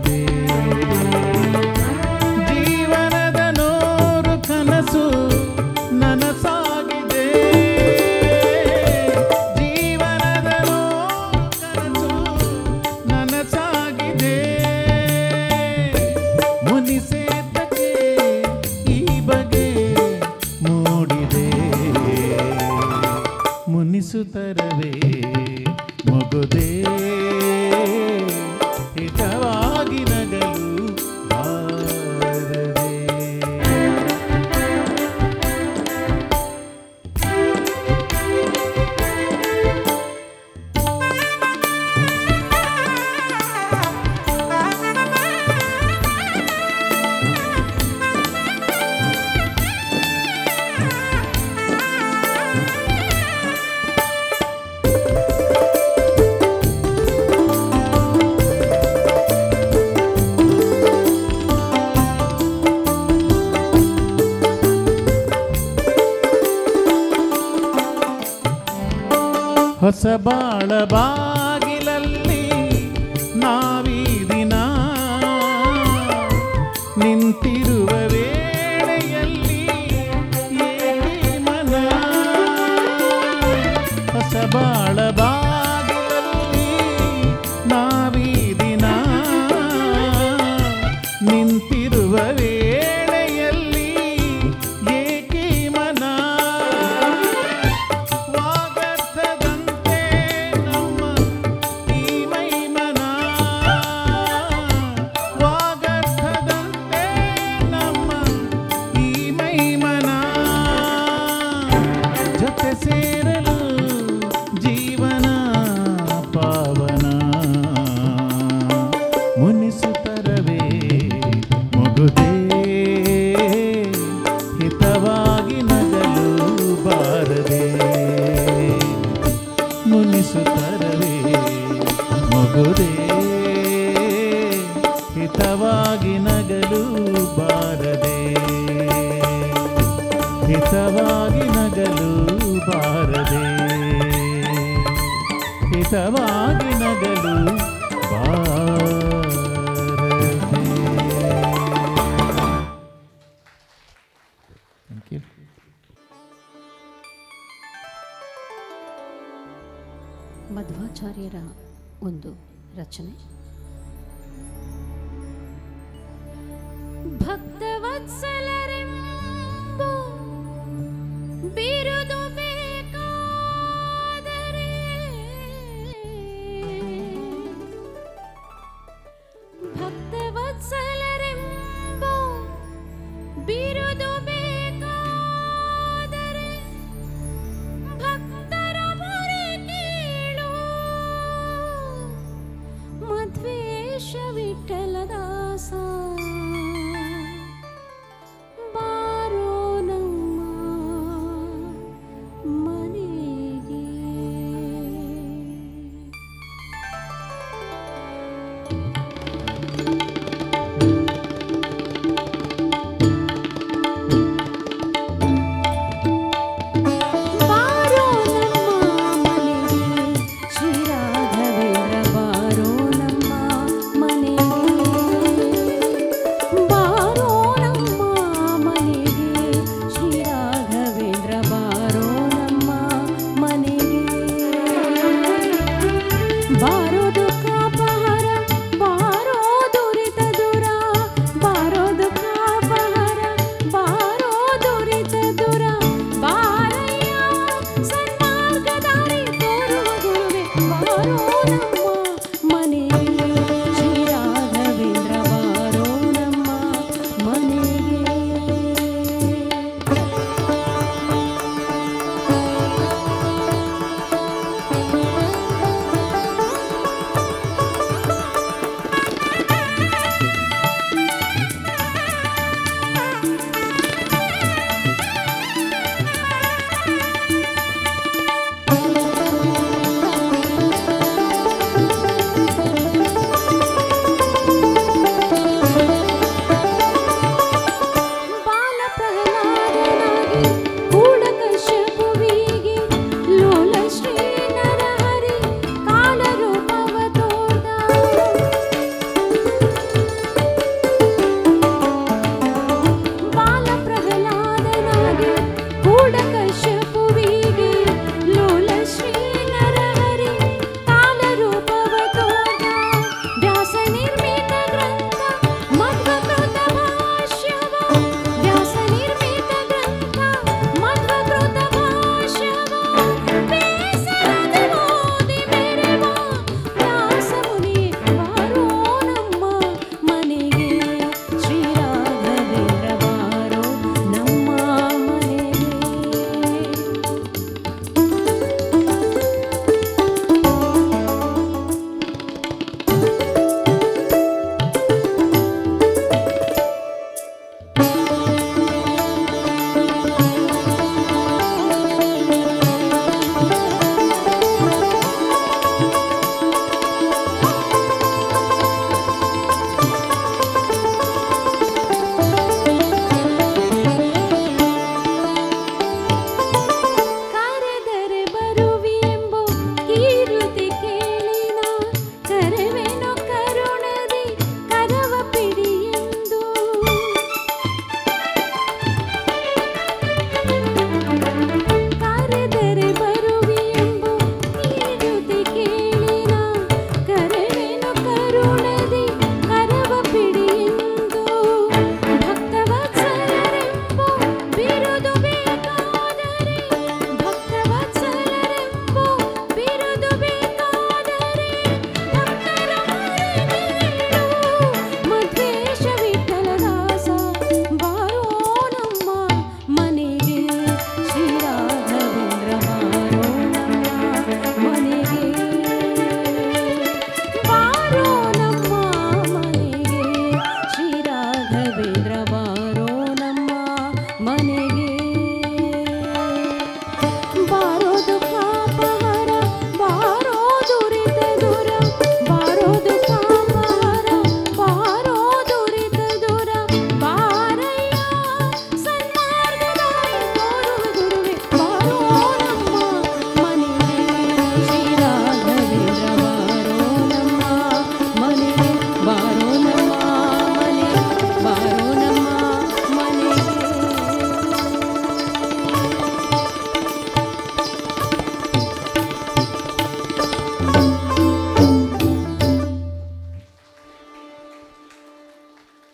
ಬಾರದೆ ಜೀವನದ ನೂರು ಕನಸು ನನಸಾಗಿದೆ ಜೀವನದ ನೂರು ಕನಸು ನನಸಾಗಿದೆ ಮುನಿಸೇತಕ್ಕೆ ಈ ಬಗೆ ಮೂಡಿದೆ ಮುನಿಸುತ್ತರವೇ ಮಗುದೇ ಹಿತವಾಗಿ ನಗಲು ಬಾರದೆ ಹೊಸ ಬಾಳ ಬಾಗಿಲಲ್ಲಿ ನಾವೀ ದಿನ ನಿಂತಿರುವ ವೇಳೆಯಲ್ಲಿ ಏಕೆ ಮನ ಹೊಸ ಬಾಳ ಬಾಗಿಲಲ್ಲಿ ನಾವೀ ದಿನ ನಿಂತಿರುವ ವೇಳೆಯಲ್ಲಿ ಏಕೆ ಮನ ವಾಗರ್ಥದಂತೆ ನಮ್ಮ ಈ ಮೈಮನ ವಾಗರ್ಥದಂತೆ ನಮ್ಮ ಈ ಮೈಮನ ಜೊತೆ ಸೇರಲು ಜೀವನ ಪಾವನ ಮುನಿಸುತ್ತರವೇ ಮಗುದೇ ಹಿತವಾಗಿ ನಗಲು ಬಾರದೆ ಮುನಿಸುತ್ತರವೇ ಮಗುದೇ ಹಿತವಾಗಿ ನಗಲು ಬಾರದೆ ಹಿತವಾಗಿ ನಗಲು ಬಾರದೆ ಹಿತವಾಗಿ ನಗಲು ಬಾರದೆ ಥ್ಯಾಂಕ್ ಯು ಮಧ್ವಾಚಾರ್ಯರ ಒಂದು ರಚನೆ ಭಕ್ತವತ್ಸಲರೆಂಬು ಬಿರುದು ಬೇಕಾದರೆ ಭಕ್ತವತ್ಸಲರೆಂಬು ಬಿರುದು ಬೇಕಾದರೆ ಭಕ್ತರ ಮೊರೆ ಕೇಳು ಮಧ್ವೇಶ ವಿಠಲದಾಸ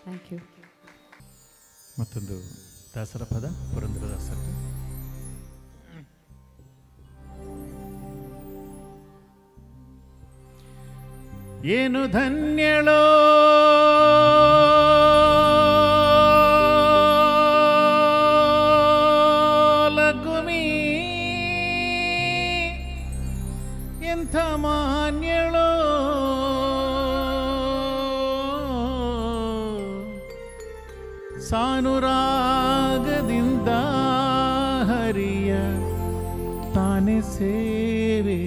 ಥ್ಯಾಂಕ್ ಯು ಮತ್ತೊಂದು ದಾಸರ ಪದ ಪುರಂದರದಾಸರು ಏನು ಧನ್ಯಳೋ ಲಘುಮಿ ಎಂಥ ಮಾನ್ಯಳೋ ಸಾನುರಾಗದಿಂದ ಹರಿಯ ತಾನೇ ಸೇವೆ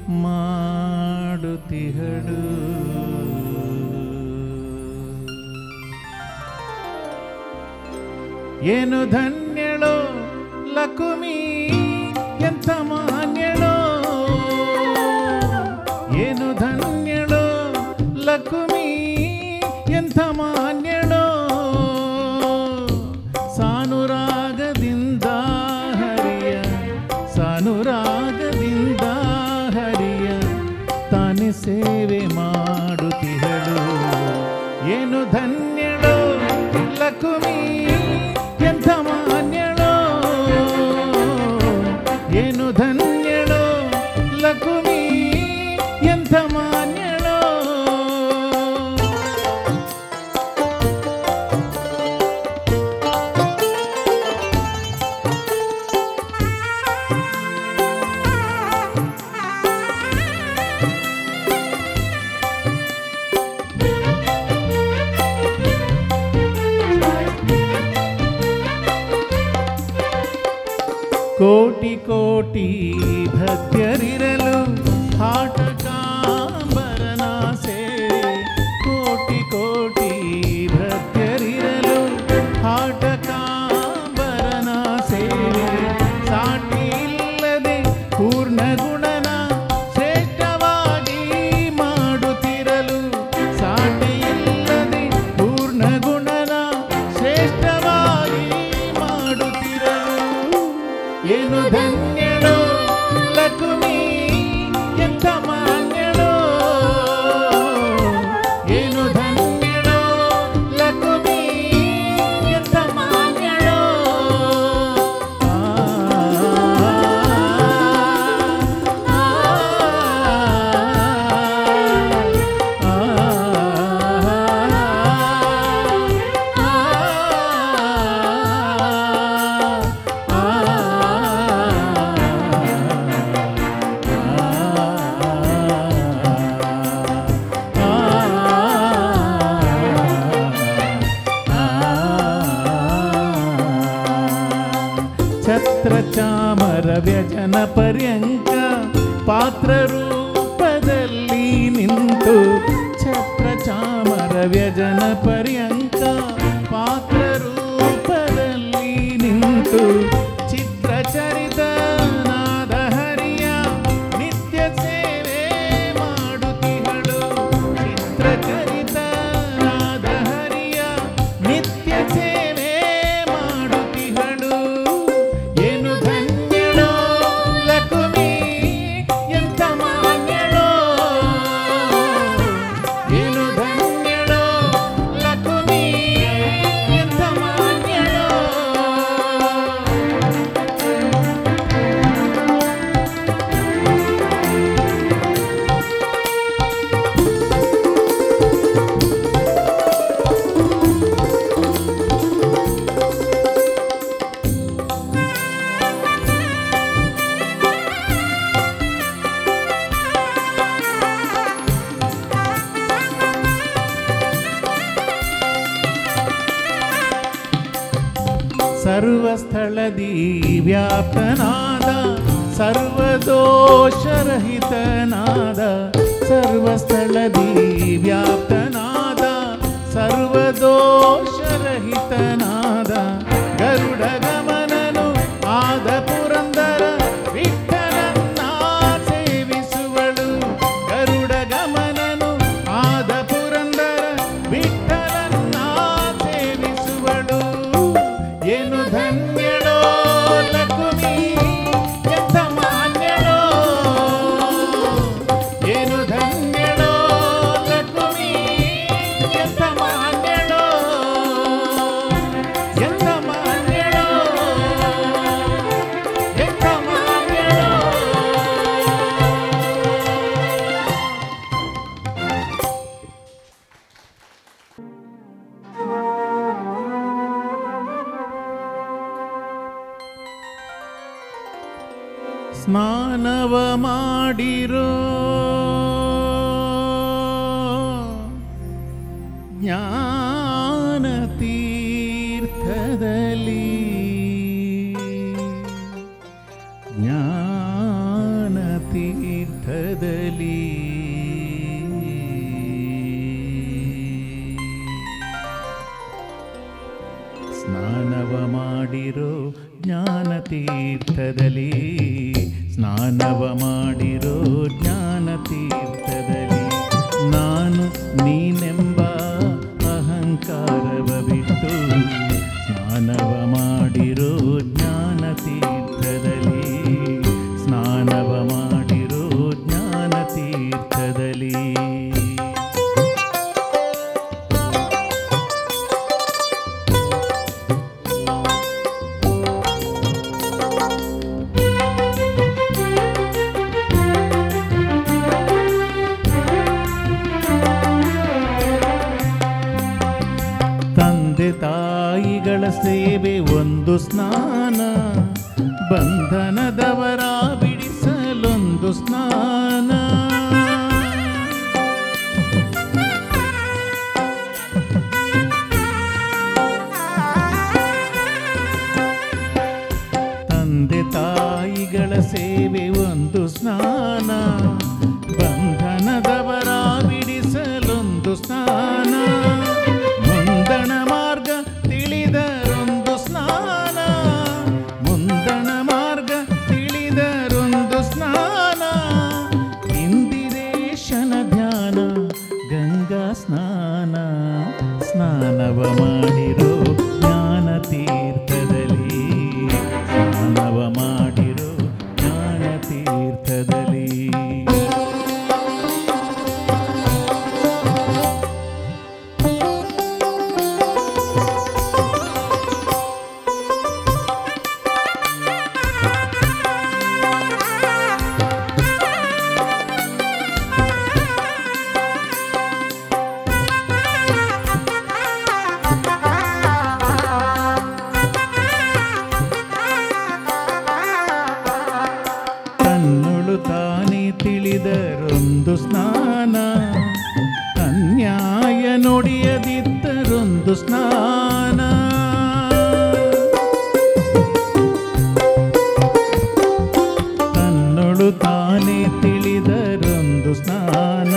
ಮಾಡುತ್ತಿಹಳು ಏನು ಧನ್ಯಳೋ ಲಕುಮಿ ಎಂಥ ಮಾನ್ಯಳೋ ಏನು ಧನ್ಯಳೋ ಲಕುಮಿ ಎಂಥ ಮಾನ್ಯಳೋ ಸಾನುರಾಗದಿಂದ ಹರಿಯ ಸಾನುರಾಗದಿಂದ ಹರಿಯ ತಾನೇ ಸೇವೆ ಮಾಡುತ್ತಿಹಳು ಏನು ಧನ್ಯಳೋ ಲಕುಮಿ ಎಂಥ ಮಾನ್ಯಳೋ ಏನು ಧನ್ಯಳೋ ಲಕುಮಿ ಎಂಥ ಮಾನ್ಯಳೋ ಕೋಟಿ ಕೋಟಿ ಭಕ್ತರಿರಲು ಹಾಟಕಾಂಬರನ ಸೇವೆ ಕೋಟಿ ಕೋಟಿ ಭಕ್ತರಿರಲು ಹಾಟಕಾಂಬರನ ಸೇವೆ ಸಾಟಿ ಇಲ್ಲದೆ ಪೂರ್ಣ ಗುಣನ ಶ್ರೇಷ್ಠವಾಗಿ ಮಾಡುತ್ತಿರಲು ಸಾಟಿ ಇಲ್ಲದೆ ಪೂರ್ಣ ಗುಣನ ಶ್ರೇಷ್ಠವಾಗಿ ಮಾಡುತ್ತಿರಲು ಏನು ಧನ್ಯಳೋ ಲಕ್ಷ್ಮಿ ಎಂಥ ಮಾನ್ಯಳೋ ಏನು ಧನ್ಯಳೋ ಲಕ್ಷ್ಮಿ ಎಂಥ ಮಾನ್ಯಳೋ ಆ, ಆ, ಛತ್ರ ಚಾಮರ ವ್ಯಜನ ಪರ್ಯಂಕ ಪಾತ್ರ ರೂಪದಲ್ಲಿ ನಿಂತು ಛತ್ರ ಚಾಮರ ವ್ಯಜನ ಪರ್ಯಂಕ ಪಾತ್ರ ರೂಪದಲ್ಲಿ ನಿಂತು ಚಿತ್ರ ಚರಿತ ನಾದ ಹರಿಯ ನಿತ್ಯ ಸೇವೆ ಮಾಡುತ್ತಿಹಳು ಚಿತ್ರ ಚರಿತ ನಾದ ಹರಿಯ ನಿತ್ಯ ಸೇವೆ ಮಾಡುತ್ತಿಹಳು ಏನು ಧನ್ಯಳೋ ಲಕ್ಷ್ಮಿ ಎಂಥ ಮಾನ್ಯಳೋ ಏನು ಧನ್ಯಳೋ ಲಕ್ಷ್ಮಿ ಎಂಥ ಮಾನ್ಯಳೋ ಸರ್ವಸ್ಥಳದಿ ವ್ಯಾಪ್ತನಾದ ಸರ್ವದೋಷರಹಿತನಾದ ಸರ್ವಸ್ಥಳದಿ ವ್ಯಾಪ್ತನಾದ ಸರ್ವದೋಷರಹಿತನಾದ ಗರುಡ ಗಮನನು ಆದ ಪುರಂದರ ವಿಠಲನ್ನ ಸೇವಿಸುವಳು ಗರುಡ ಗಮನನು ಆದ ಪುರಂದರ ವಿಠಲನ್ನ ಸೇವಿಸುವಳು ಏನು ಧನ್ಯಳೋ ಲಕ್ಷ್ಮಿ ಎಂಥ ಮಾನ್ಯಳೋ ಏನು ಧನ್ಯಳೋ ಲಕ್ಷ್ಮಿ ಎಂಥ ಮಾನ್ಯಳೋ ಸ್ನಾನವ ಮಾಡಿರೋ ಜ್ಞಾನ ತೀರ್ಥದಲ್ಲಿ ಜ್ಞಾನ ತೀರ್ಥದಲ್ಲಿ ಸ್ನಾನವ ಮಾಡಿರೋ ಜ್ಞಾನ ತೀರ್ಥದಲ್ಲಿ ಸ್ನಾನವ ಮಾಡಿರೋ ಜ್ಞಾನ ತೀರ್ಥದಲ್ಲಿ ನಾನು ನೀನೆಂಬ ಅಹಂಕಾರವ ಬಿಟ್ಟು ಸ್ನಾನವ ಮಾಡಿರೋ ಜ್ಞಾನ ತೀರ್ಥದಲ್ಲಿ ಸ್ನಾನವ ಮಾಡಿರೋ ಜ್ಞಾನ ತೀರ್ಥದಲ್ಲಿ ತಂದೆ ತಾಯಿಗಳ ಸೇವೆ ಒಂದು ಸ್ನಾನ ಬಂಧನದವರ ಬಿಡಿಸಲೊಂದು ಸ್ನಾನ ತಂದೆ ತಾಯಿಗಳ ಸೇವೆ ಒಂದು ಸ್ನಾನ ಬಂಧನದವರ ಬಿಡಿಸಲೊಂದು ಸ್ನಾನ ಮುಂದಣ ಮಾರ್ಗ ತಿಳಿದರೊಂದು ಸ್ನಾನ ಮುಂದಣ ಮಾರ್ಗ ತಿಳಿದರೊಂದು ಸ್ನಾನ ಇಂದಿರೇಶನ ಧ್ಯಾನ ಗಂಗಾ ಸ್ನಾನ ಸ್ನಾನವ ಮಾಡಿರೋ ಜ್ಞಾನ ತೀರ್ಥದಲ್ಲಿ ಸ್ನಾನವ ಮಾಡಿರೋ ಜ್ಞಾನ ತೀರ್ಥದಲ್ಲಿ ತನ್ನುಳು ತಾನೇ ತಿಳಿದರೊಂದು ಸ್ನಾನ ಅನ್ಯಾಯ ನುಡಿಯದಿದ್ದರೊಂದು ಸ್ನಾನ ತನ್ನುಳು ತಾನೇ ತಿಳಿದರೊಂದು ಸ್ನಾನ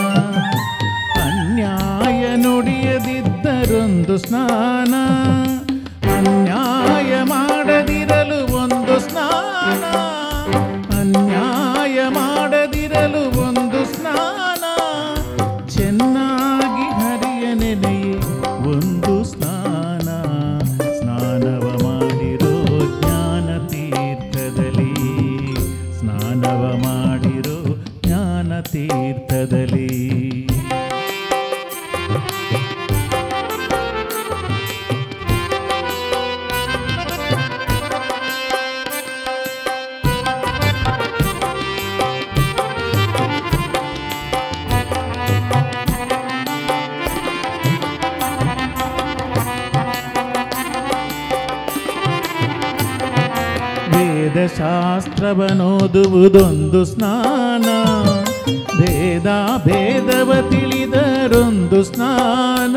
ಅನ್ಯಾಯ ನುಡಿಯದಿದ್ದರೊಂದು ಸ್ನಾನ ಅನ್ಯಾಯ ಮಾಡದಿರಲು ಒಂದು ಸ್ನಾನ ಅನ್ಯಾಯ ಮಾಡದಿರಲು ಒಂದು ಸ್ನಾನ ಚೆನ್ನಾಗಿ ಹರಿಯ ನೆನೆಯೇ ಒಂದು ಸ್ನಾನ ಸ್ನಾನವ ಮಾಡಿರೋ ಜ್ಞಾನ ತೀರ್ಥದಲ್ಲಿ ಸ್ನಾನವ ಮಾಡಿರೋ ಜ್ಞಾನ ತೀರ್ಥದಲ್ಲಿ ವೇದಶಾಸ್ತ್ರವನೋದುವುದೊಂದು ಸ್ನಾನ ಭೇದ ಭೇದವ ತಿಳಿದರೊಂದು ಸ್ನಾನ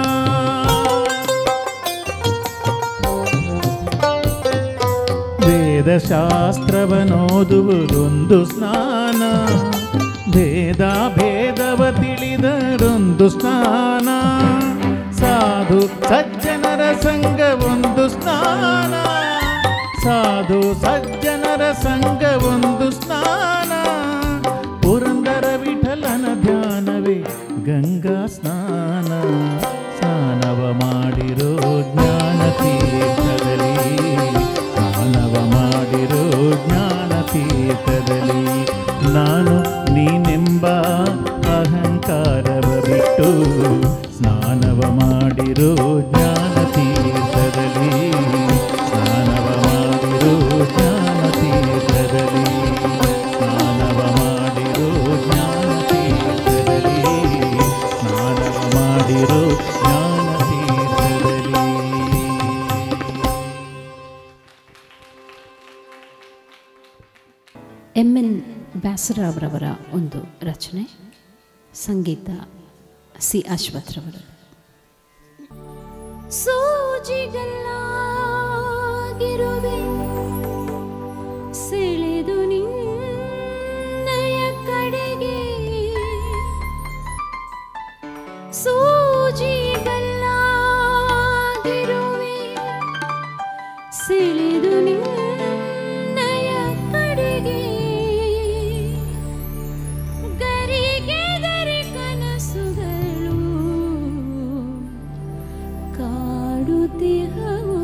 ವೇದಶಾಸ್ತ್ರವನೋದುವುದೊಂದು ಸ್ನಾನ ಭೇದ ಭೇದವ ತಿಳಿದರೊಂದು ಸ್ನಾನ ಸಾಧು ಸಜ್ಜನರ ಸಂಘ ಒಂದು ಸ್ನಾನ ಸಾಧು ಸಜ್ಜನರ ಸಂಘ ಒಂದು ಸ್ನಾನ ಪುರಂದರ ವಿಠಲನ ಧ್ಯಾನವೇ ಗಂಗಾ ಸ್ನಾನ ಸ್ನಾನವ ಮಾಡಿರೋ ಜ್ಞಾನ ತೀರ್ಥದಲ್ಲಿ ಸ್ನಾನವ ಮಾಡಿರೋ ಜ್ಞಾನ ತೀರ್ಥದಲ್ಲಿ ನಾನು ನೀನೆಂಬ ಅಹಂಕಾರವ ಬಿಟ್ಟು ಸ್ನಾನವ ಮಾಡಿರೋ ಜ್ಞಾನ ತೀರ್ಥದಲ್ಲಿ ಸ್ನಾನವ ಮಾಡಿರೋ ಜ್ಞಾನ ತೀರ್ಥದಲ್ಲಿ ಸ್ನಾನವ ಮಾಡಿರೋ ಜ್ಞಾನ ತೀರ್ಥದಲ್ಲಿ ಸ್ನಾನವ ಮಾಡಿರೋ ಜ್ಞಾನ ತೀರ್ಥದಲ್ಲಿ ಎಮ್ ಎನ್ ಬ್ಯಾಸರಾವ್ರವರ ಒಂದು ರಚನೆ ಸಂಗೀತ ಸಿ ಅಶ್ವಥ್ರವರು ಸೂಜಿಗಲ್ಲಾಗಿರುವೆ ಸೆಳೆದು ನಿನ್ನಯ ಕಡೆಗೆ ಸೂಜಿಗಲ್ಲಾಗಿರುವೆ ಸೆಳೆದು ನಿನ್ನಯ ಕಡೆಗೆ ಗರಿಗೆ ಗರಿ ಕನಸುಗಳು ಕಾಡುತ್ತಿಹವು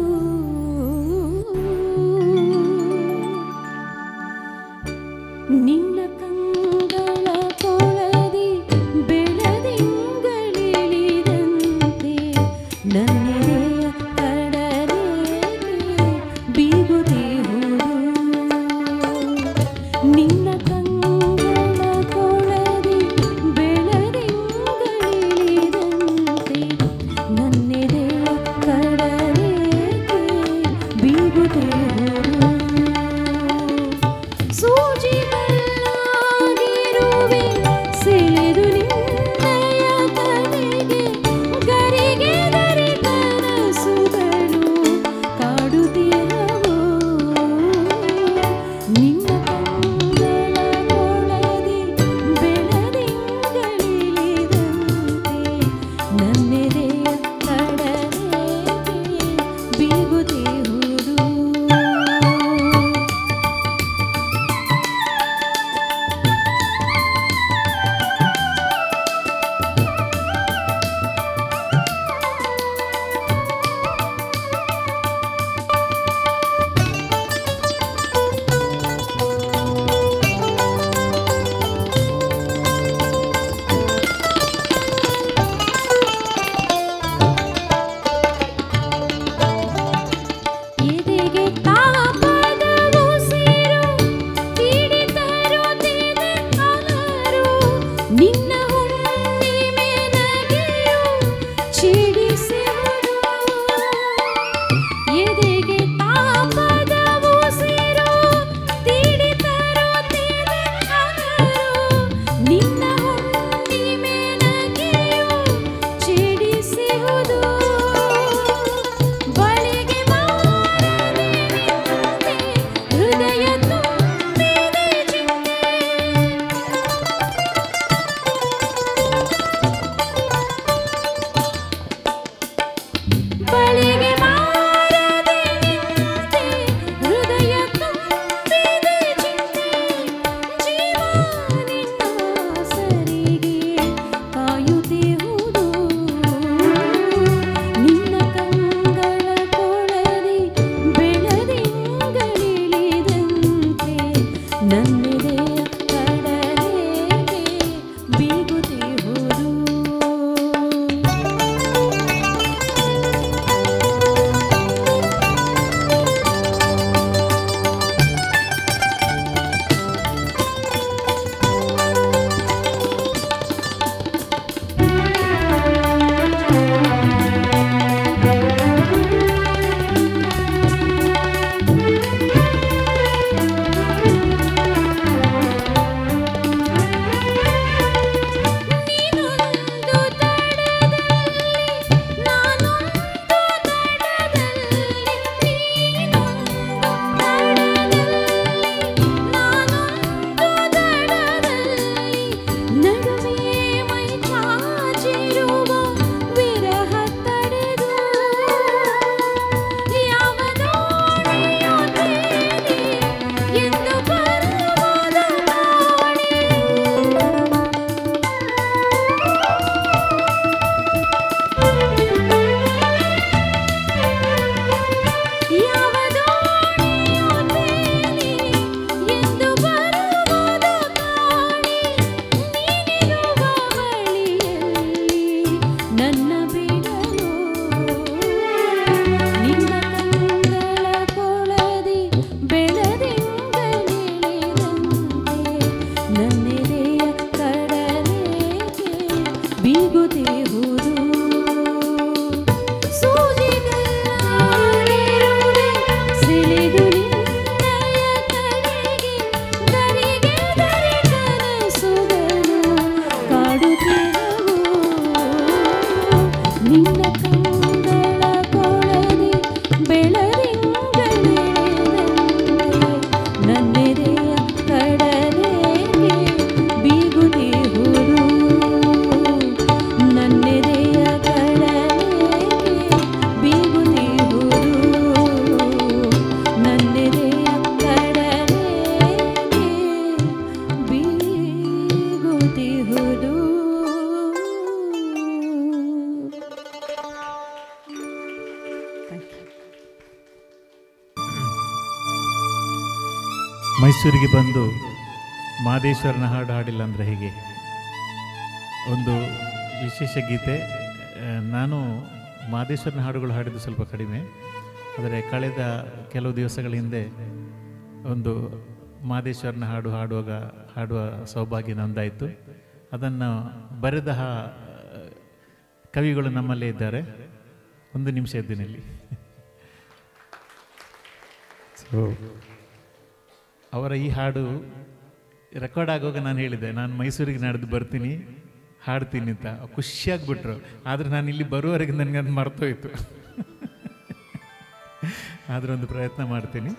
ನಿನ್ನ ಕಂಗಳ ಕೊಳದಿ ಬೆಳದಿಂಗಳಿಳಿದಂತೆ ನನ್ನೆದೆಯ ಕಡಲೆಗೆ ಬೀಗುತ್ತಿಹುದು ನಿನ್ನ ಕಂಗಳ ಕೊಳದಿ ಬೆಳದಿಂಗಳಿಳಿದಂತೆ ನನ್ನೆದೆಯ ಕಡಲೆಗೆ ಬೀಗುತ್ತಿಹುದು ಸೂಜಿಗಲ್ಲಾಗಿರುವೆ ಸೆಳೆದು ನಿನ್ನಯ ಕಡೆಗೆ ಗರಿಗೆ ಗರಿ ಕನಸುಗಳು ಮೈಸೂರಿಗೆ ಬಂದು ಮಾದೇಶ್ವರನ ಹಾಡು ಹಾಡಿಲ್ಲ ಅಂದರೆ ಹೇಗೆ ಒಂದು ವಿಶೇಷ ಗೀತೆ ಆ, ನಾನು ಮಾದೇಶ್ವರನ ಹಾಡುಗಳು ಹಾಡಿದ್ದು ಸ್ವಲ್ಪ ಕಡಿಮೆ ಆದರೆ ಕಳೆದ ಕೆಲವು ದಿವಸಗಳ ಹಿಂದೆ ಒಂದು ಮಾದೇಶ್ವರನ ಹಾಡು ಹಾಡುವಾಗ ಹಾಡುವ ಸೌಭಾಗ್ಯ ನಂದಾಯಿತು ಅದನ್ನು ಬರೆದ ಹಾ- ಕವಿಗಳು ನಮ್ಮಲ್ಲೇ ಇದ್ದಾರೆ ಒಂದು ನಿಮಿಷ ಇದ್ದೀನಲ್ಲಿ ಸೊ ಅವರ ಈ ಹಾಡು ರೆಕಾರ್ಡ್ ಆಗುವಾಗ ನಾನು ಹೇಳಿದೆ ನಾನು ಮೈಸೂರಿಗೆ ನಡೆದು ಬರ್ತೀನಿ ಹಾಡ್ತೀನಿ ಅಂತ ಖುಷಿಯಾಗ್ಬಿಟ್ರು ಆದರೆ ನಾನು ಇಲ್ಲಿ ಬರುವವರೆಗೆ ನನಗೆ ಅದು ಮರ್ತೋಯ್ತು ಆದ್ರೆ ಒಂದು ಪ್ರಯತ್ನ ಮಾಡ್ತೀನಿ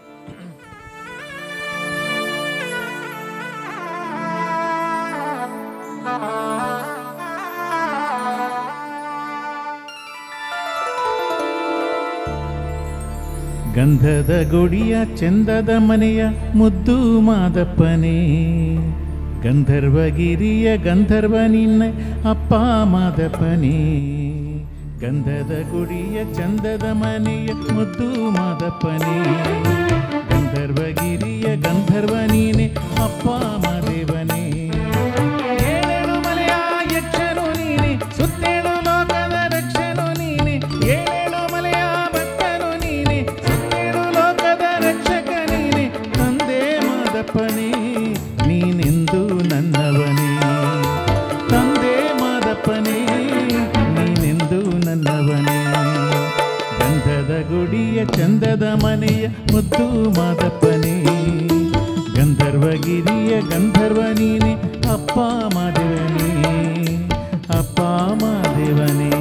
ಗಂಧದ ಗುಡಿಯ ಚಂದದ ಮನೆಯ ಮುದ್ದು ಮಾದಪ್ಪನೇ ಗಂಧರ್ವಗಿರಿಯ ಗಂಧರ್ವ ನಿನ್ನ ಅಪ್ಪ ಮಾದಪ್ಪನೇ ಗಂಧದ ಗುಡಿಯ ಚಂದದ ಮನೆಯ ಮುದ್ದು ಮಾದಪ್ಪನೇ ಗಂಧರ್ವಗಿರಿಯ ಗಂಧರ್ವ ನೀನೆ ಅಪ್ಪ ಮಾದೇವನೇ ಏಳೇಳು ಮಲೆಯ ಯಕ್ಷನು ನೀನೆ ಸುತ್ತೇಳು ಲೋಕದ ರಕ್ಷನು ನೀನೆ ಏಳೇಳು ಮಲೆಯ ಭಕ್ತನು ನೀನೆ ಸುತ್ತೇಳು ಲೋಕದ ರಕ್ಷಕ ನೀನೆ ತಂದೆ ಮಾದಪ್ಪನೇ ನೀನೆಂದು ನನ್ನವನೇ ತಂದೆ ಮಾದಪ್ಪನೇ ನೀನೆಂದು ನನ್ನವನೇ ಗಂಧದ ಗುಡಿಯ ಚಂದದ ಮನೆಯ ಮುದ್ದು ಮಾದಪ್ಪನೇ ಗಂಧರ್ವಗಿರಿಯ ಗಂಧರ್ವ ನೀನೆ ಅಪ್ಪ ಮಾದೇವನೇ ಅಪ್ಪ ಮಾದೇವನೇ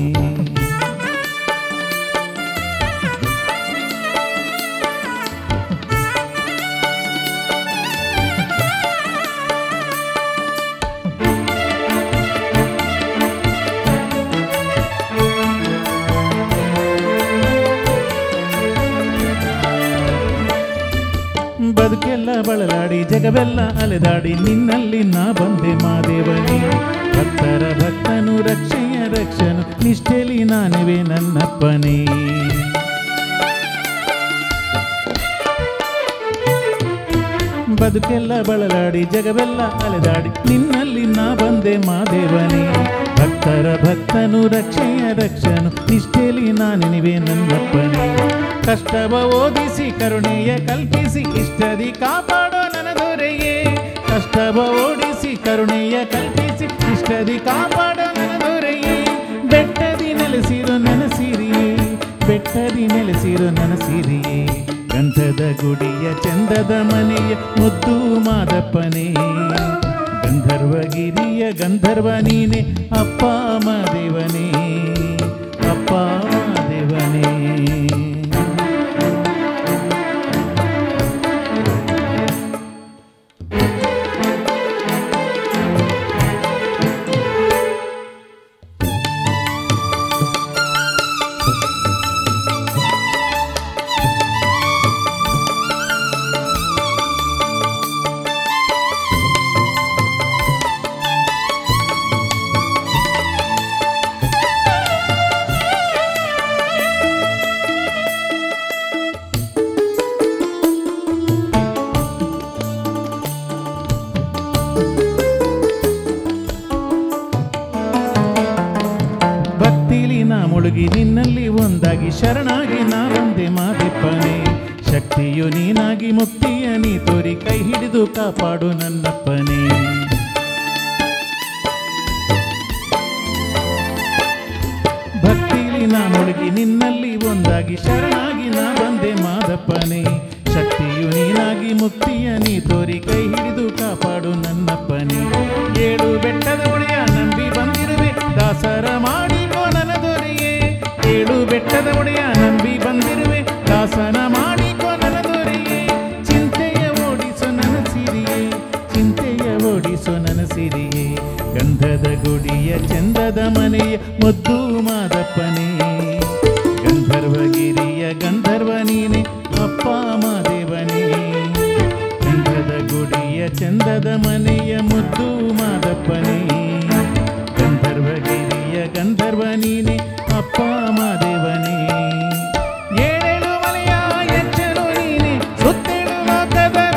ಬದುಕೆಲ್ಲ ಬಳಲಾಡಿ ಜಗವೆಲ್ಲ ಅಲೆದಾಡಿ ನಿನ್ನಲ್ಲಿ ನಾ ಬಂದೆ ಮಾದೇವನೇ ಭಕ್ತರ ಭಕ್ತನು ರಕ್ಷೆಯ ರಕ್ಷನು ನಿಷ್ಠೆಲಿ ನಾನುವೆ ನನ್ನಪ್ಪನೇ ಬದುಕೆಲ್ಲ ಬಳಲಾಡಿ ಜಗವೆಲ್ಲ ಅಲೆದಾಡಿ ನಿನ್ನಲ್ಲಿ ನಾ ಬಂದೆ ಮಾದೇವನೇ ಭಕ್ತರ ಭಕ್ತನು ರಕ್ಷೆಯ ರಕ್ಷನು ನಿಷ್ಠೆಲಿ ನಾನೆನಿವೆ ನನ್ನಪ್ಪನೇ ಕಷ್ಟವ ಓದಿಸಿ ಕರುಣೆಯ ಕಲ್ಪಿಸಿ ಇಷ್ಟದಿ ಕಾಪಾಡೋ ನನ್ನ ದೊರೆಯೇ ಕಷ್ಟವ ಓಡಿಸಿ ಕರುಣೆಯ ಕಲ್ಪಿಸಿ ಇಷ್ಟದಿ ಕಾಪಾಡೋ ನನ್ನ ದೊರೆಯೇ ಬೆಟ್ಟದಿ ನೆಲೆಸಿರೋ ನನ್ನ ಸಿರಿಯೇ ಬೆಟ್ಟದಿ ನೆಲೆಸಿರೋ ನನ್ನ ಸಿರಿಯೇ ಗಂಧದ ಗುಡಿಯ ಚಂದದ ಮನೆಯ ಮುದ್ದು ಮಾದಪ್ಪನೇ ಗಂಧರ್ವಗಿರಿಯ ಗಂಧರ್ವ ನೀನೆ ಅಪ್ಪ ಮಾದೇವನೇ ಅಪ್ಪ ಮಾದೇವನೇ ಭಕ್ತಿಲಿ ನಾ ಮುಳುಗಿ ನಿನ್ನಲ್ಲಿ ಒಂದಾಗಿ ಶರಣಾಗಿ ನಾ ಬಂದೆ ಮಾದಿಪ್ಪನೇ ಶಕ್ತಿಯು ನೀನಾಗಿ ಮುಕ್ತಿಯ ನೀ ತೋರಿ ಕೈ ಹಿಡಿದು ಕಾಪಾಡು ನನ್ನಪ್ಪನೇ ಭಕ್ತಿಲಿ ನಾ ಮುಳುಗಿ ನಿನ್ನಲ್ಲಿ ಒಂದಾಗಿ ಶರಣಾಗಿ ನಾ ಬಂದೆ ಮಾದಪ್ಪನೇ ಶಕ್ತಿಯು ನೀನಾಗಿ ಮುಕ್ತಿಯ ನೀ ತೋರಿ ಕೈ ಹಿಡಿದು ಕಾಪಾಡು ನನ್ನಪ್ಪನೇ ಏಳು ಬೆಟ್ಟದ ಒಡೆಯ ನಂಬಿ ಬಂದಿರುವೆ ದಾಸರ ಮಾಡಿಕೋ ನನ್ನ ದೊರೆಯೇ ಏಳು ಬೆಟ್ಟದ ಒಡೆಯ ನಂಬಿ ಬಂದಿರುವೆ ದಾಸನ ಮಾಡಿಕೋ ನನ್ನ ದೊರೆಯೇ ಚಿಂತೆಯ ಓಡಿಸೋ ನನ್ನ ಸಿರಿಯೇ ಚಿಂತೆಯ ಓಡಿಸೋ ನನ್ನ ಸಿರಿಯೇ ಗಂಧದ ಗುಡಿಯ ಚಂದದ ಮನೆಯ ಮುದ್ದು ಮಾದಪ್ಪನೇ ಗಂಧರ್ವಗಿರಿಯ ಗಂಧರ್ವ ನೀನೆ ಅಪ್ಪ ಮಾದೇವನೇ ಗಂಧದ ಗುಡಿಯ ಚಂದದ ಮನೆಯ ಮುದ್ದು ಮಾದಪ್ಪನೇ ಗಂಧರ್ವಗಿರಿಯ ಗಂಧರ್ವ ನೀನೆ ಅಪ್ಪ ಮಾದೇವನೇ ಏಳೇಳು ಮಲೆಯ ಎಚ್ಚರು ನೀನೆ ಸುತ್ತೇಳು ಲೋಕದ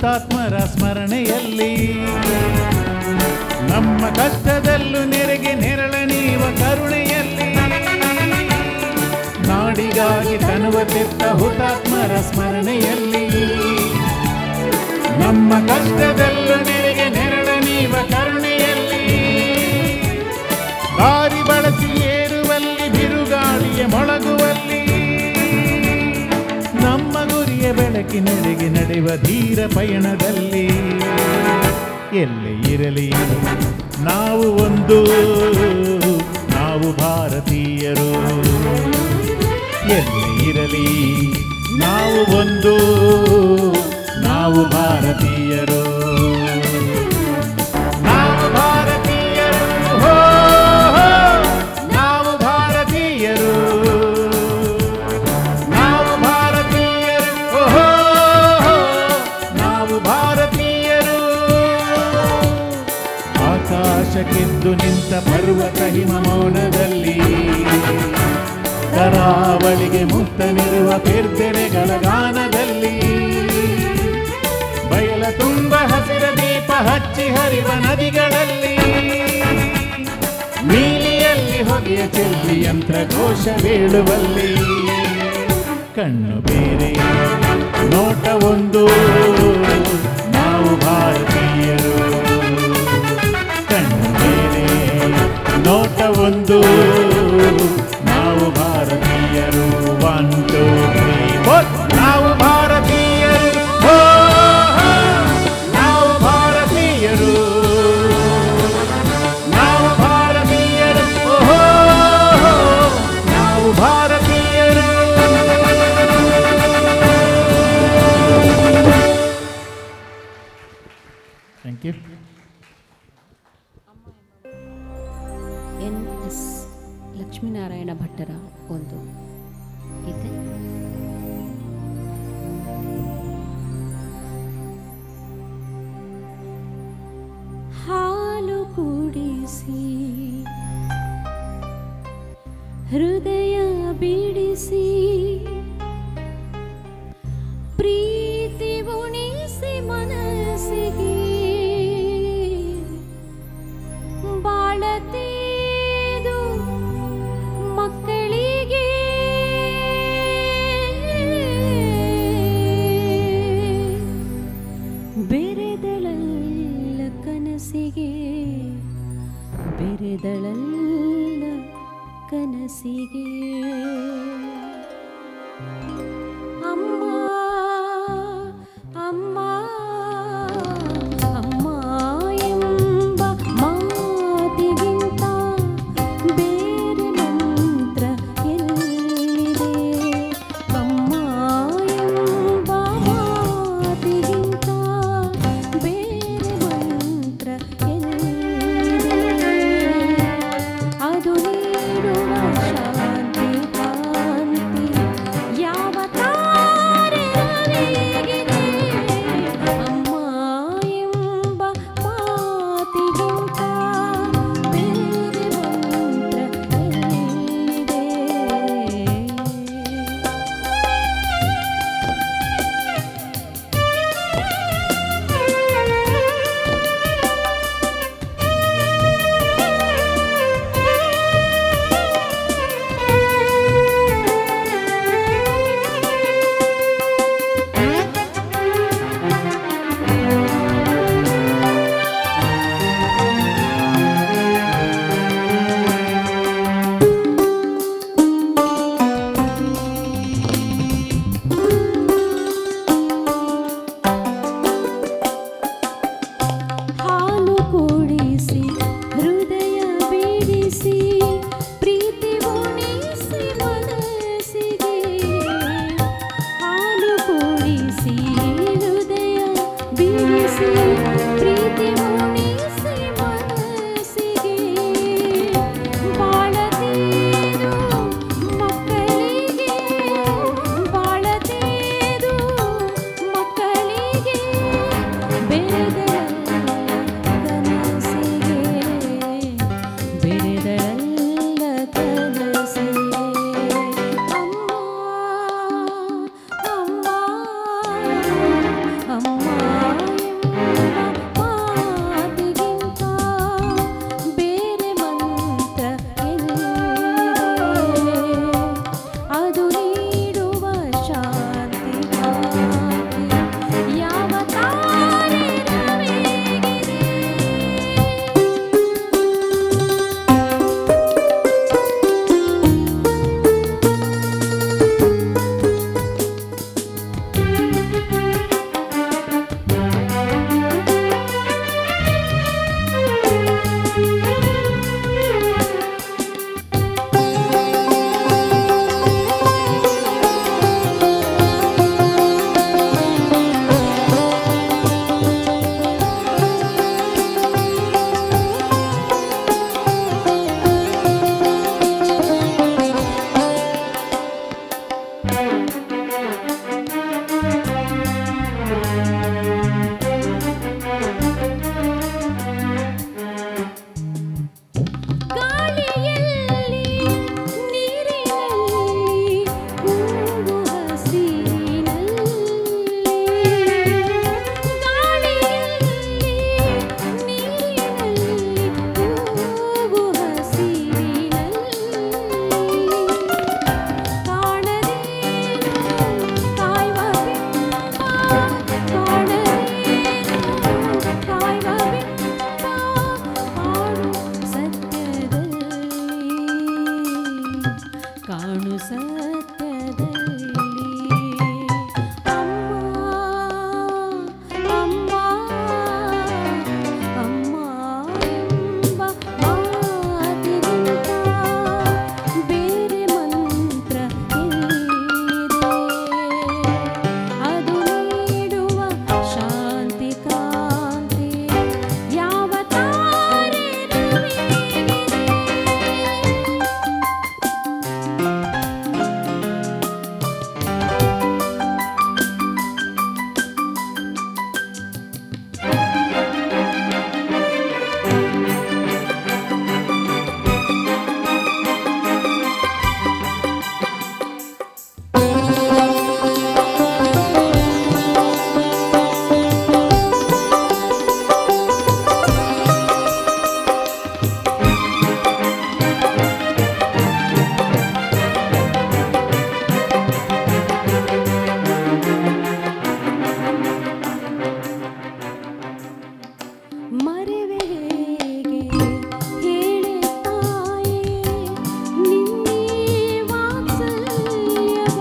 ಹುತಾತ್ಮರ ಸ್ಮರಣೆಯಲ್ಲಿ ನಮ್ಮ ಕಷ್ಟದಲ್ಲೂ ನೆರೆಗೆ ನೆರಳ ನೀವ ಕರುಣೆಯಲ್ಲಿ ನಾಡಿಗಾಗಿ ತನುವ ತೆತ್ತ ಹುತಾತ್ಮರ ಸ್ಮರಣೆಯಲ್ಲಿ ನಮ್ಮ ಕಷ್ಟದಲ್ಲೂ ನೆರೆಗೆ ನೆರಳ ನೀವ ಕರುಣೆಯಲ್ಲಿ ದಾರಿ ಬಳಸಿ ಏರುವಲ್ಲಿ ಬಿರುಗಾಳಿಯ ಮೊಳಗುವಲ್ಲಿ ನಮ್ಮ ಗುರಿಯ ಬೆಳಕಿನೆಡೆಗೆ ನಡೆಯುವ ಧೀರ ಪಯಣದಲ್ಲಿ ಎಲ್ಲೇ ಇರಲಿ ನಾವು ಒಂದು ನಾವು ಭಾರತೀಯರು ಎಲ್ಲೇ ಇರಲಿ ನಾವು ಒಂದು ನಾವು ಭಾರತೀಯರು ನಾವು ಭಾರತೀಯರು ಹೋ, ಹೋ, ನಾವು ಭಾರತೀಯರು ನಾವು ಭಾರತೀಯರು ಓಹೋ, ನಾವು ಭಾರತೀಯರು ಆಕಾಶಕ್ಕೆದ್ದು ನಿಂತ ಪರ್ವತ ಹಿಮ ಮೌನದಲ್ಲಿ ಕರಾವಳಿಗೆ ಮುಕ್ತನಿರುವ ಪೆರ್ತೆರೆಗಳ ಗಾನದಲ್ಲಿ ಬಯಲ ತುಂಬ ಹಸಿರ ದೀಪ ಹಚ್ಚಿ ಹರಿವ ನದಿಗಳಲ್ಲಿ ನೀಲಿಯಲ್ಲಿ ಹೊಗೆಯ ಚೆಲ್ಲಿ ಯಂತ್ರಕೋಶ ಬೀಳುವಲ್ಲಿ ಕಣ್ಣು ಬೇರೆ ನೋಟ ಒಂದು ನಾವು ಭಾರತೀಯರು ಕಣ್ಣು ಬೇರೆ ನೋಟ ಒಂದು ನಾವು ಭಾರತೀಯರು ಒನ್ ಟೂ ತ್ರೀ ಫೋರ್ ನಾವು ಭಾರತೀಯರು ಹೋ, ಹೋ, ನಾವು ಭಾರತೀಯರು ನಾವು ಭಾರತೀಯರು ಓಹೋ, ನಾವು ಭಾರತೀಯರು thank you N S Lakshminarayana ಭಟ್ಟರ ಒಂದು ಗೀತೆ ಹಾಲು ಕುಡಿಸಿ ಹೃದಯ ಬಿಡಿಸಿ ಪ್ರೀತಿ ಉಣಿಸಿ ಮನಸ್ಸಿಗೆ ಬಾಳತೇದು ಮಕ್ಕಳಿಗೆ ಬೆರೆದಳಲ್ಲ ಕನಸಿಗೆ ಬೆರೆದಳಲ್ಲ ಕನಸಿಗೆ ಅಮ್ಮ ಅಮ್ಮ ಅಮ್ಮ ಎಂಬ ಮಾತಿಗಿಂತ ಬೇರೆ ಮಂತ್ರ ಎಲ್ಲಿದೆ ಅಮ್ಮ ಎಂಬ ಮಾತಿಗಿಂತ ಬೇರೆ ಮಂತ್ರ ಎಲ್ಲಿದೆ ಅದು ನೀಡುವ ಶಾಂತಿ ಕಾಂತಿ ಯಾವ ತಾರ ಕಾಣು ಸತ್ಯದಲ್ಲಿ ಅಮ್ಮ ಅಮ್ಮ ಎಂಬ ಮಾತಿಗಿಂತ ಬೇರೆ ಮಂತ್ರ ಎಲ್ಲಿದೆ ಅದು ನೀಡುವ ಶಾಂತಿ ಕಾಂತಿ ಯಾವ ತಾರೆ ನವಿಲಿದೆ? ಮರೆವೆ ಹೇಗೆ ಹೇಳೆ ತಾಯೇ ನಿನ್ನೆ ವಾತ್ಸಲ್ಯವ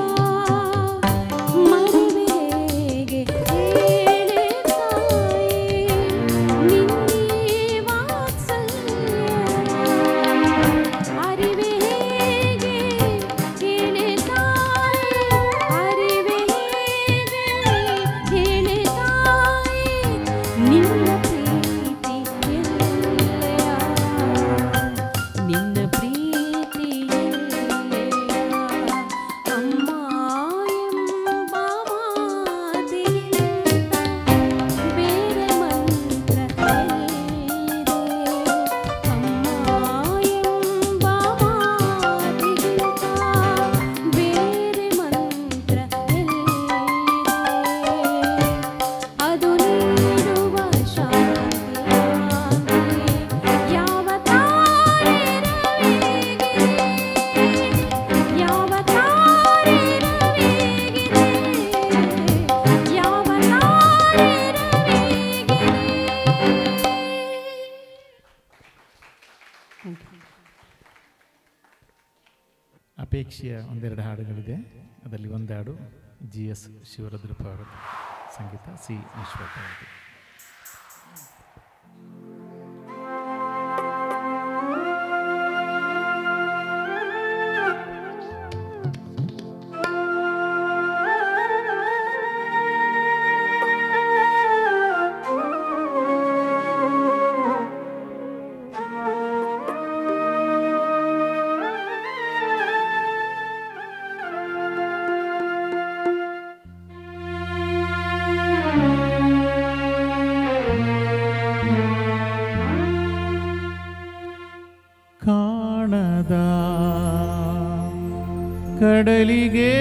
ಮರೆವೆ ಹೇಗೆ ಹೇಳೆ ತಾಯೇ ನಿನ್ನೆ ವಾತ್ಸಲ್ಯವ ಅರಿವೆ ಹೇಗೆ ಹೇಳೆ ತಾಯೇ ಅರಿವೆ ಹೇಗೆ ಹೇಳೆ ತಾಯೇ ನಿನ್ನ ಪ್ರೀತಿ ಎಲ್ಲೆಯ ನಿನ್ನ ಪ್ರೀತಿ ಎಲ್ಲೆಯ ಅಮ್ಮ ಎಂಬ ಮಾತಿಗಿಂತ ಬೇರೆ ಮಂತ್ರ ಎಲ್ಲಿದೆ ಅಮ್ಮ ಎಂಬ ಮಾತಿಗಿಂತ ಬೇರೆ ಮಂತ್ರ ಎಲ್ಲಿದೆ ಅದು ನೀಡುವ ಶಾಂತಿ ಯಾವ ತಾರೆ ರವಿಗಿದೆ ಯಾವ ತಾರೆ ರವಿಗಿದೆ ಯಾವ ತಾರೆ ರವಿಗಿದೆ ಅಪೇಕ್ಷೆಯ ಒಂದೆರಡು ಹಾಡುಗಳಿದೆ ಅದರಲ್ಲಿ ಒಂದು ಹಾಡು ಜಿ ಎಸ್ ಶಿವರುದ್ರಪ್ಪ ಅವರ ಸಂಗೀತ ಸಿ ವಿಶ್ವಪ್ಪ ಅವರದು ಕಾಣದ ಕಡಲಿಗೆ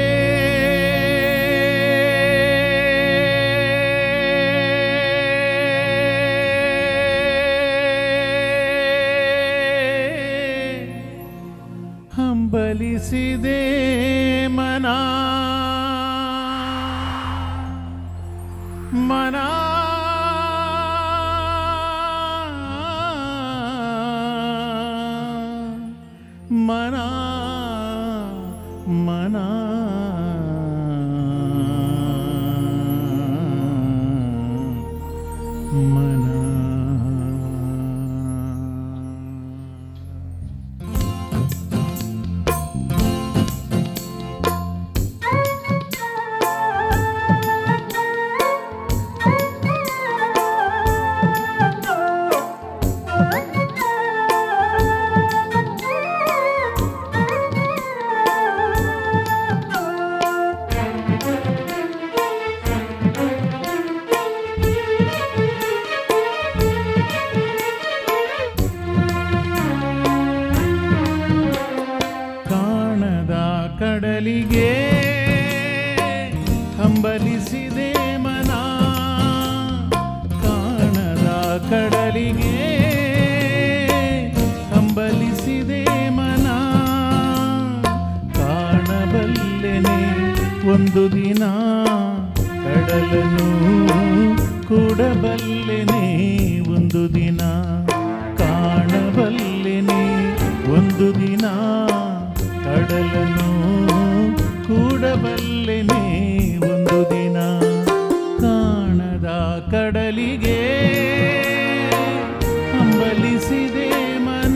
ಹಂಬಲಿಸಿದೆ ಮನ ಮನ ಮನ ಮನ ಮನ ಕಾಣದ ಕಡಲಿಗೆ ಹಂಬಲಿಸಿದೆ ಮನ ಕಾಣದ ಕಡಲಿಗೆ ಹಂಬಲಿಸಿದೆ ಮನ ಕಾಣಬಲ್ಲೆನೆ ಒಂದು ದಿನ ಕಡಲನು ಕೂಡಬಲ್ಲೆನೆ ಒಂದು ದಿನ ಕಾಣಬಲ್ಲೆನೆ ಒಂದು ದಿನ ಕಡಲನ್ನು ಕೂಡಬಲ್ಲೆನೆ ಒಂದು ದಿನ ಕಾಣದ ಕಡಲಿಗೆ ಹಂಬಲಿಸಿದೆ ಮನ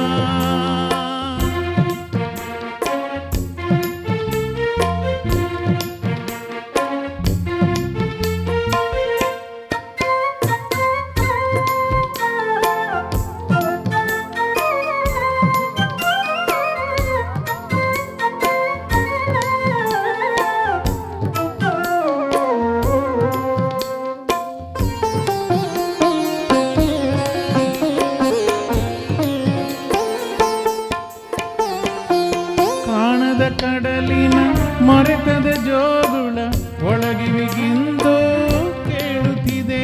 ಕಾಣದ ಕಡಲಿನ ಮರೆತದ ಜೋಗುಳ ಒಳಗಿವಿಗಿಂದು ಕೇಳುತ್ತಿದೆ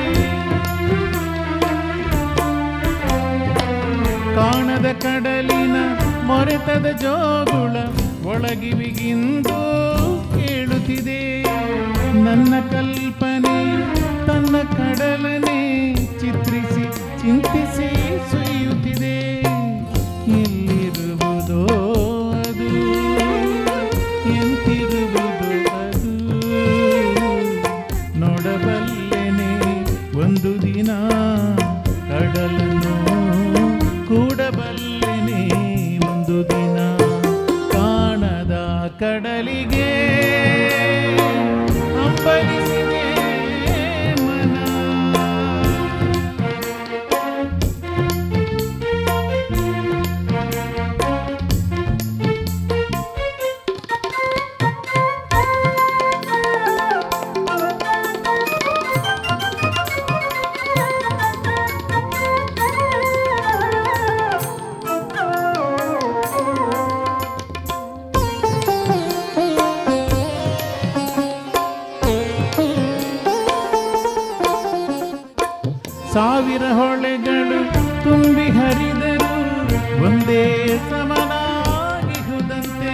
ಕಾಣದ ಕಡಲಿನ ಮೊರೆತದ ಜೋಗುಳ ಒಳಗಿವಿಗಿಂದು ಕೇಳುತ್ತಿದೆ ನನ್ನ ಕಲ್ಪನೆ ತನ್ನ ಕಡಲನೆ ಚಿತ್ರಿಸಿ ಚಿಂತಿಸಿ ಸುಯ್ಯುತ್ತಿದೆ ಎಲ್ಲಿರುವುದೋ ಅದು ಎಂತಿರುವುದು ಅದು ನೋಡಬಲ್ಲೆನೆ ಒಂದು ದಿನ ಕಡಲನ್ನು ಕೂಡಬಲ್ಲೆನೆ ಒಂದು ದಿನ ಕಾಣದ ಕಡಲಿಗೆ ಹಂಬಲಿಸಿದೆ ಮನ ಸಾವಿರ ಹೊಳೆಗಳು ತುಂಬಿ ಹರಿದರು ಒಂದೇ ಸಮನಾಗಿಹುದಂತೆ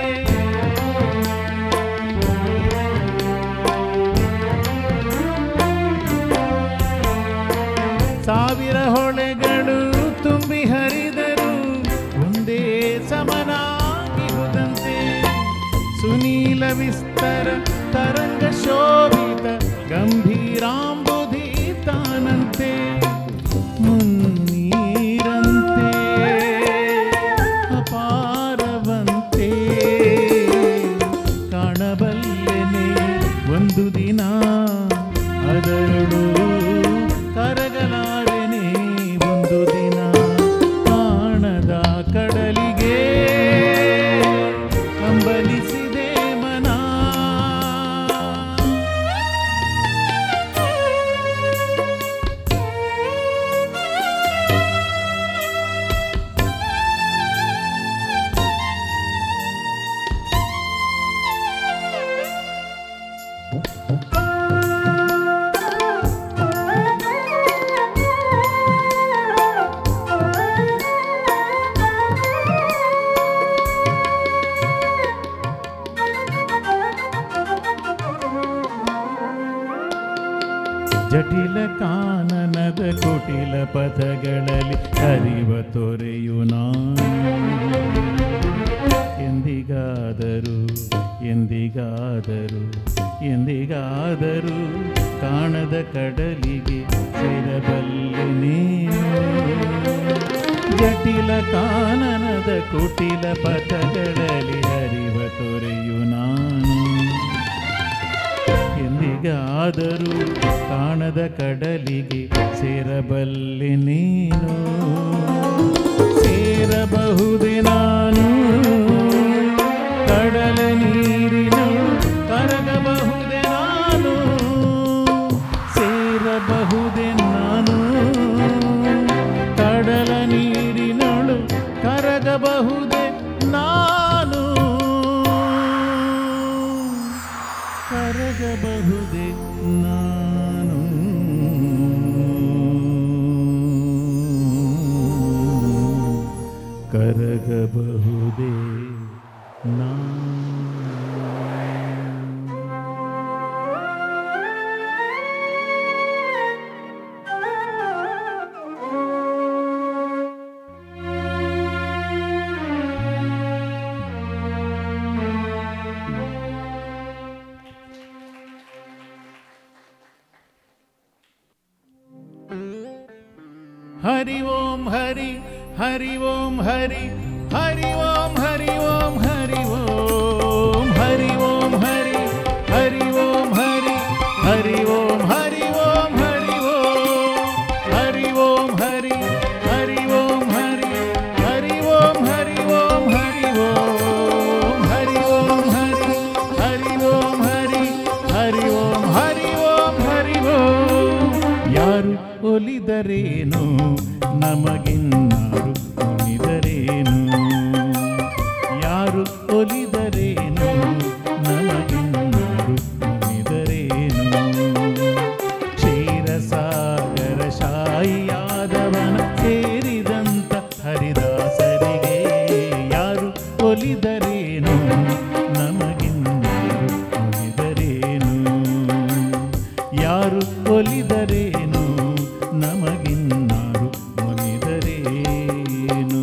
ಸಾವಿರ ಹೊಳೆಗಳು ತುಂಬಿ ಹರಿದರು ಒಂದೇ ಸಮನಾಗಿಹುದಂತೆ ಸುನೀಲ ವಿಸ್ತರ ತರಂಗ ಶೋಭಿತ ಗಂಭೀರಾಂಬುಧಿ ತಾನಂತೆ ಮುನ್ನೀರಂತೆ ಅಪಾರವಂತೆ ಕಾಣಬಲ್ಲೆನೆ ಒಂದು ದಿನ ಅದರಳು ಕರಗಲಾರೆನೆ ಒಂದು ದಿನ ಕಾಣದ ಕಡಲಿಗೆ ಕಂಬಲಿಸಿದೆ ಮನ ಜಟಿಲ ಕಾನನದ ಕುಟಿಲ ಪಥಗಳಲ್ಲಿ ಹರಿವ ತೊರೆಯು ನಾನು ಎಂದಿಗಾದರೂ ಎಂದಿಗಾದರೂ ಎಂದಿಗಾದರೂ ಕಾಣದ ಕಡಲಿಗೆ ಸೇರಬಲ್ಲೆ ನೀನು ಜಟಿಲ ಕಾನನದ ಕುಟಿಲ ಪಥಗಳಲ್ಲಿ ಹರಿವ ತೊರೆಯು ನಾನು ಎಂದಿಗಾದರೂ ಕಾಣದ ಕಡಲಿಗೆ ಸೇರಬಲ್ಲೆ ನೀನು ಸೇರಬಹುದೇ ನಾನು ಕಡಲ ನೀರಿನ ಕರಗಬಹುದೇ ನಾನು ಸೇರಬಹುದೇ ನಾನು ಕಡಲ ನೀರಿನಳು ಕರಗಬಹುದೇ ನಾನು ಕರಗಬಹುದೇ ನಾನು ಕರಗಬಹುದೇ ನಾನು ಹರಿ ಓಂ ಹರಿ ಹರಿ ಓಂ ಹರಿ ಹರಿ ಓಂ ಹರಿ ಓಂ ಹರಿ ಓಂ ಹರಿ ಓಂ ಹರಿ ಹರಿ ಓಂ ಹರಿ ಹರಿ ಓಂ ಹರಿ ಓಂ ಹರಿ ಓಂ ಹರಿ ಓಂ ಹರಿ ಹರಿ ಓಂ ಹರಿ ಹರಿ ಓಂ ಹರಿ ಓಂ ಹರಿ ಓಂ ಹರಿ ಓಂ ಹರಿ ಹರಿ ಓಂ ಹರಿ ಹರಿ ಓಂ ಹರಿ ಓಂ ಹರಿ ಓಂ ಯಾರು ಒಲಿದರೇನು ನಮಗಿನ್ನಾರು ಒಲಿದರೇನು ಯಾರು ಒಲಿದರೇನು ನಮಗಿನ್ನಾರು ಒಲಿದರೇನು ಕ್ಷೀರಸಾಗರ ಶಾಯಿಯಾದವನ ಸೇರಿದಂತ ಹರಿದಾಸರಿಗೆ ಯಾರು ಒಲಿದರೇನು ನಮಗಿನ್ನಾರು ಒಲಿದರೇನು ಯಾರು ಒಲಿದರೇನು ನಮಗಿನ್ನಾರು ಒಲಿದರೇನು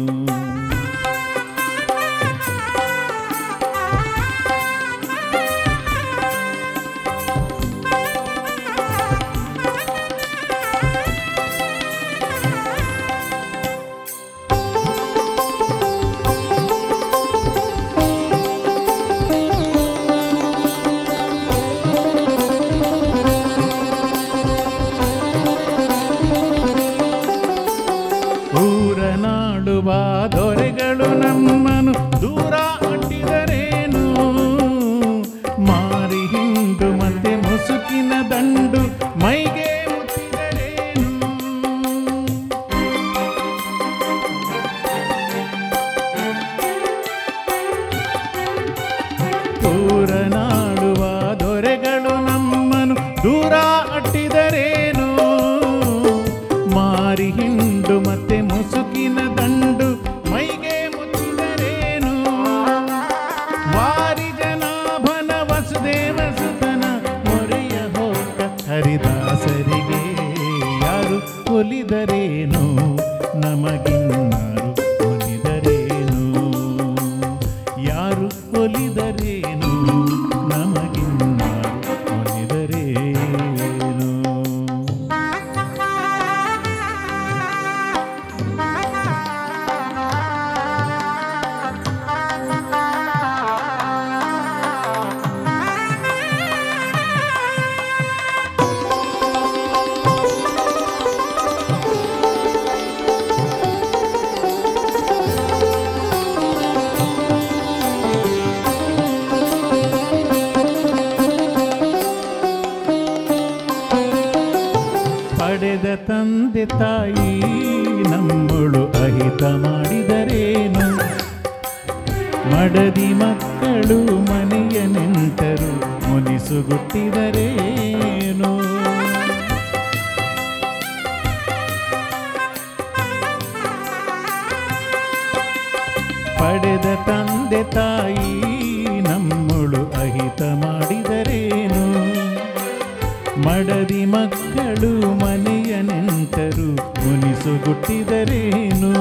ಊರ ನಾಡುವ ದೊರೆಗಳು ನಮ್ಮನು ದೂರ ಅಟ್ಟಿದರೇನು ಮಾರಿ ಹಿಂಡು ಮತ್ತೆ ಮುಸುಕಿನ ದಂಡು ಮೈಗೆ ಮುಟ್ಟಿದರೇನು ಊರ ನಾಡುವ ದೊರೆಗಳು ನಮ್ಮನು ದೂರ ಅಟ್ಟಿದರೇನು ಮಾರಿ ಹಿಂಡು ಮತ್ತೆ ಮುಸುಕಿನ ದಂಡು ಮೈಗೆ ಮುಚ್ಚಿದರೇನು ವಾರಿ ಜನಾಭನ ವಸುದೇವ ಸುತನ ಮೊರೆಯ ಹೋಗ ಹರಿದಾಸರಿಗೆ ಯಾರು ಒಲಿದರೇನು ನಮಗಿನ್ನಾರು ಒಲಿದರೇನು ಯಾರು ಒಲಿದರೇನು ನಮಗಿನ್ನಾರು ಒಲಿದರೇನು ಪಡೆದ ತಂದೆ ತಾಯಿ ನಮ್ಮಳು ಅಹಿತ ಮಾಡಿದರೇನು ಮಡದಿ ಮಕ್ಕಳು ಮನೆಯ ನೆಂಟರು ಮುನಿಸುಗುಟ್ಟಿದರೇನು ಪಡೆದ ತಂದೆ ತಾಯಿ ನಮ್ಮಳು ಅಹಿತ ಮಾಡಿದರೇನು ಮಡದಿ ಮಕ್ಕಳು ಮನೆಯ ನೆಂಟರು ಮುನಿಸುಗುಟ್ಟಿದರೇನು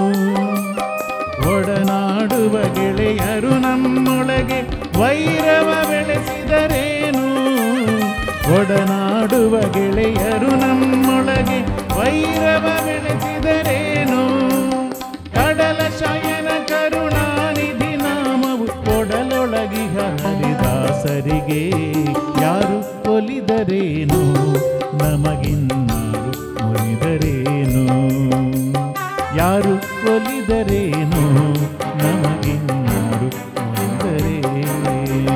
ಒಡನಾಡುವ ಗೆಳೆಯರು ನಮ್ಮೊಳಗೆ ವೈರವ ಬೆಳೆಸಿದರೇನು ಒಡನಾಡುವ ಗೆಳೆಯರು ನಮ್ಮೊಳಗೆ ವೈರವ ಬೆಳೆಸಿದರೇನು ಕಡಲ ಶಯನ ಕರುಣಾನಿಧಿ ನಾಮವು ಕೊಡಲೊಳಗಿಹ ಹರಿದಾಸರಿಗೆ ಯಾರು ಒಲಿದರೇನು ನಮಗಿನ್ನಾರು ಒಲಿದರೇನು ಯಾರು ಒಲಿದರೇನು ನಮಗಿನ್ನಾರು ಒಲಿದರೇನು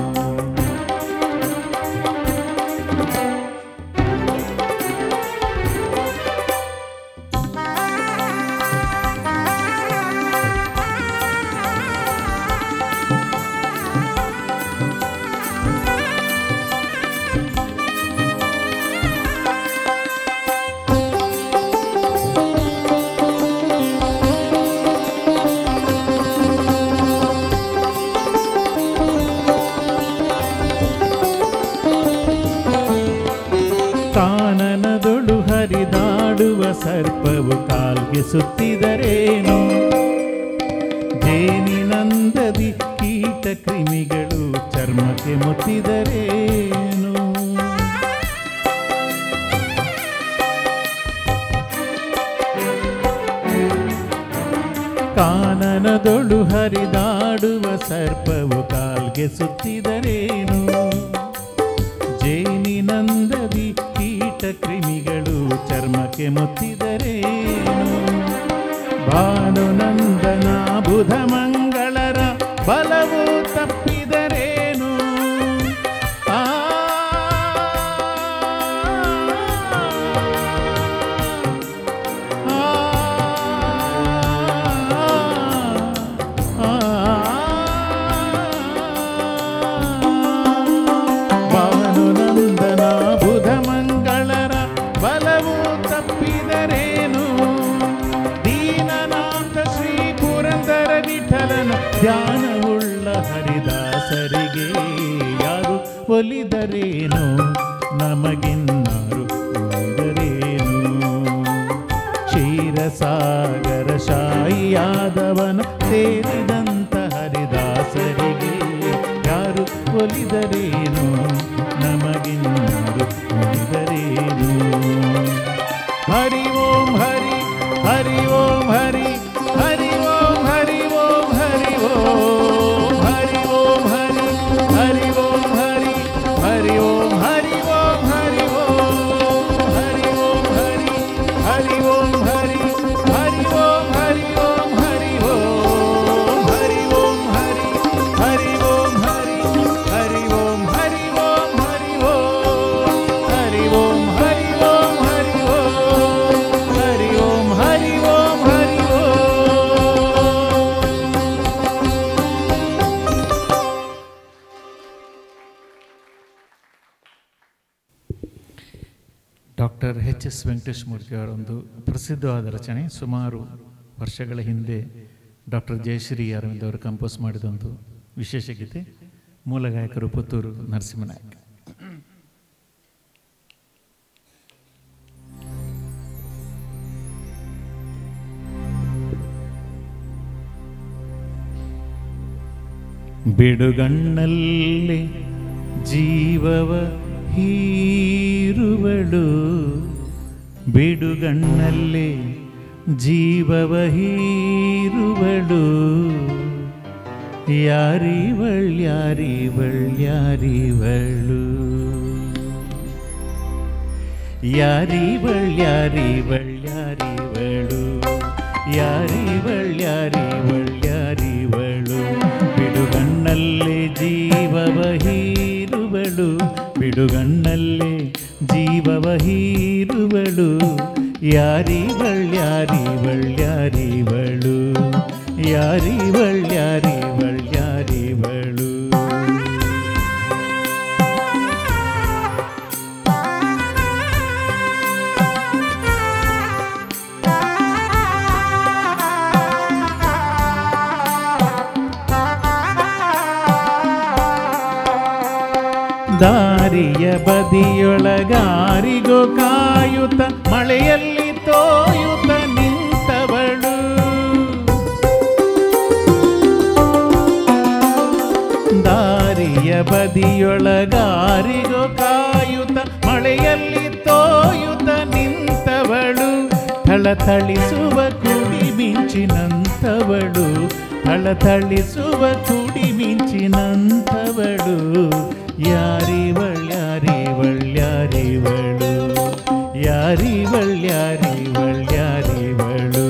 ಕಾನನದೊಳು ಹರಿದಾಡುವ ಸರ್ಪವು ಕಾಲ್ಗೆ ಸುತ್ತಿದರೇನು ಜೇನಿನಂದದಿ ಕೀಟ ಕ್ರಿಮಿಗಳು ಚರ್ಮಕ್ಕೆ ಮುತ್ತಿದರೇನು ಕಾನನದೊಳು ಹರಿದಾಡುವ ಸರ್ಪವು ಕಾಲ್ಗೆ ಸುತ್ತಿದರೇನು ಜೇನಿನಂದದಿ ಕೀಟ ಕ್ರಿಮಿಗಳು ಚರ್ಮಕ್ಕೆ ಮುತ್ತಿದರೇನು ಭಾನುನಂದನ ಬುಧ ಮಂಗಳರ ಬಲವು ತಪ್ಪಿದರೇನು ಆ ಭಾನುನಂದನ ಬುಧ ಮಂಗಳರ ಬಲವು ತಪ್ಪಿದರೇನು ದೀನನಾಥ ಶ್ರೀ ಪುರಂದರ ವಿಠಲನ ಧ್ಯಾನವುಳ್ಳ ಹರಿದಾಸರಿಗೆ ಯಾರು ಒಲಿದರೇನು ನಮಗಿನ್ನಾರು ಒಲಿದರೇನು ಕ್ಷೀರಸಾಗರ ಶಾಯಿಯಾದವನ ಸೇರಿದಂತ ಹರಿದಾಸರಿಗೆ ಯಾರು ಒಲಿದರೇನು ನಮಗಿನ್ನಾರು ಒಲಿದರೇನು Hari Om Hari Hari Om Hari Hari Om Hari Om Hari Om Hari Om Hari Hari Om Hari Hari Om Hari Om Hari Om Hari Om Hari Hari Om Hari Hari Om Hari Om Hari Om Hari Om Hari Hari Om Hari Hari Om Hari Om Hari Om Hari Om Hari Om Hari Om Hari Om Hari Om Hari Om doctor H S Venkatesh Murthy ಅವರ ಒಂದು ಪ್ರಸಿದ್ಧವಾದ ರಚನೆ ಸುಮಾರು ವರ್ಷಗಳ ಹಿಂದೆ ಡಾಕ್ಟರ್ ಜಯಶ್ರೀ ಅರವಿಂದ್ ಅವರು ಕಂಪೋಸ್ ಮಾಡಿದ ಒಂದು ವಿಶೇಷ ಗೀತೆ ಮೂಲ ಗಾಯಕರು ಪುತ್ತೂರು ನರಸಿಂಹನಾಯಕ್ ಬಿಡುಗಣ್ಣಲ್ಲಿ ಜೀವವ ಹೀರುವಳು ಬಿಡುಗಣ್ಣಲ್ಲಿ ಜೀವವ ಹೀರುವಳು ಯಾರಿವಳ್ ಯಾರಿವಳ್ ಯಾರಿವಳು ಯಾರಿವಳ್ ಯಾರಿವಳ್ ಯಾರಿವಳು ಯಾರಿವಳ್ ಯಾರಿವಳ್ ಯಾರಿವಳು ಬಿಡುಗಣ್ಣಲ್ಲೇ ಜೀವವ ಹೀರುವಳು ಬಿಡುಗಣ್ಣಲ್ಲೇ ಜೀವವ ಹೀರುವಳು ಯಾರಿವಳ್ ಯಾರಿವಳ್ ಯಾರಿವಳು ಯಾರಿವಳ್ ಯಾರಿವಳ್ ಯಾರಿವಳು ದಾರಿಯ ಬದಿಯೊಳಗಾರಿಗೋ ಕಾಯುತ್ತ ಮಳೆಯಲ್ಲಿ ತೋಯುತ್ತ ನಿಂತವಳು ದಾರಿಯ ಬದಿಯೊಳಗಾರಿಗೋ ಕಾಯುತ್ತ ಮಳೆಯಲ್ಲಿ ತೋಯುತ್ತ ನಿಂತವಳು ಥಳಥಳಿಸುವ ಕುಡಿ ಮಿಂಚಿನಂತವಳು ಥಳಥಳಿಸುವ ಕುಡಿ ಮಿಂಚಿನಂತವಳು ಯಾರಿವಳ್ ಯಾರಿವಳ್ ಯಾರಿವಳು ಯಾರಿವಳ್ ಯಾರಿವಳ್ ಯಾರಿವಳು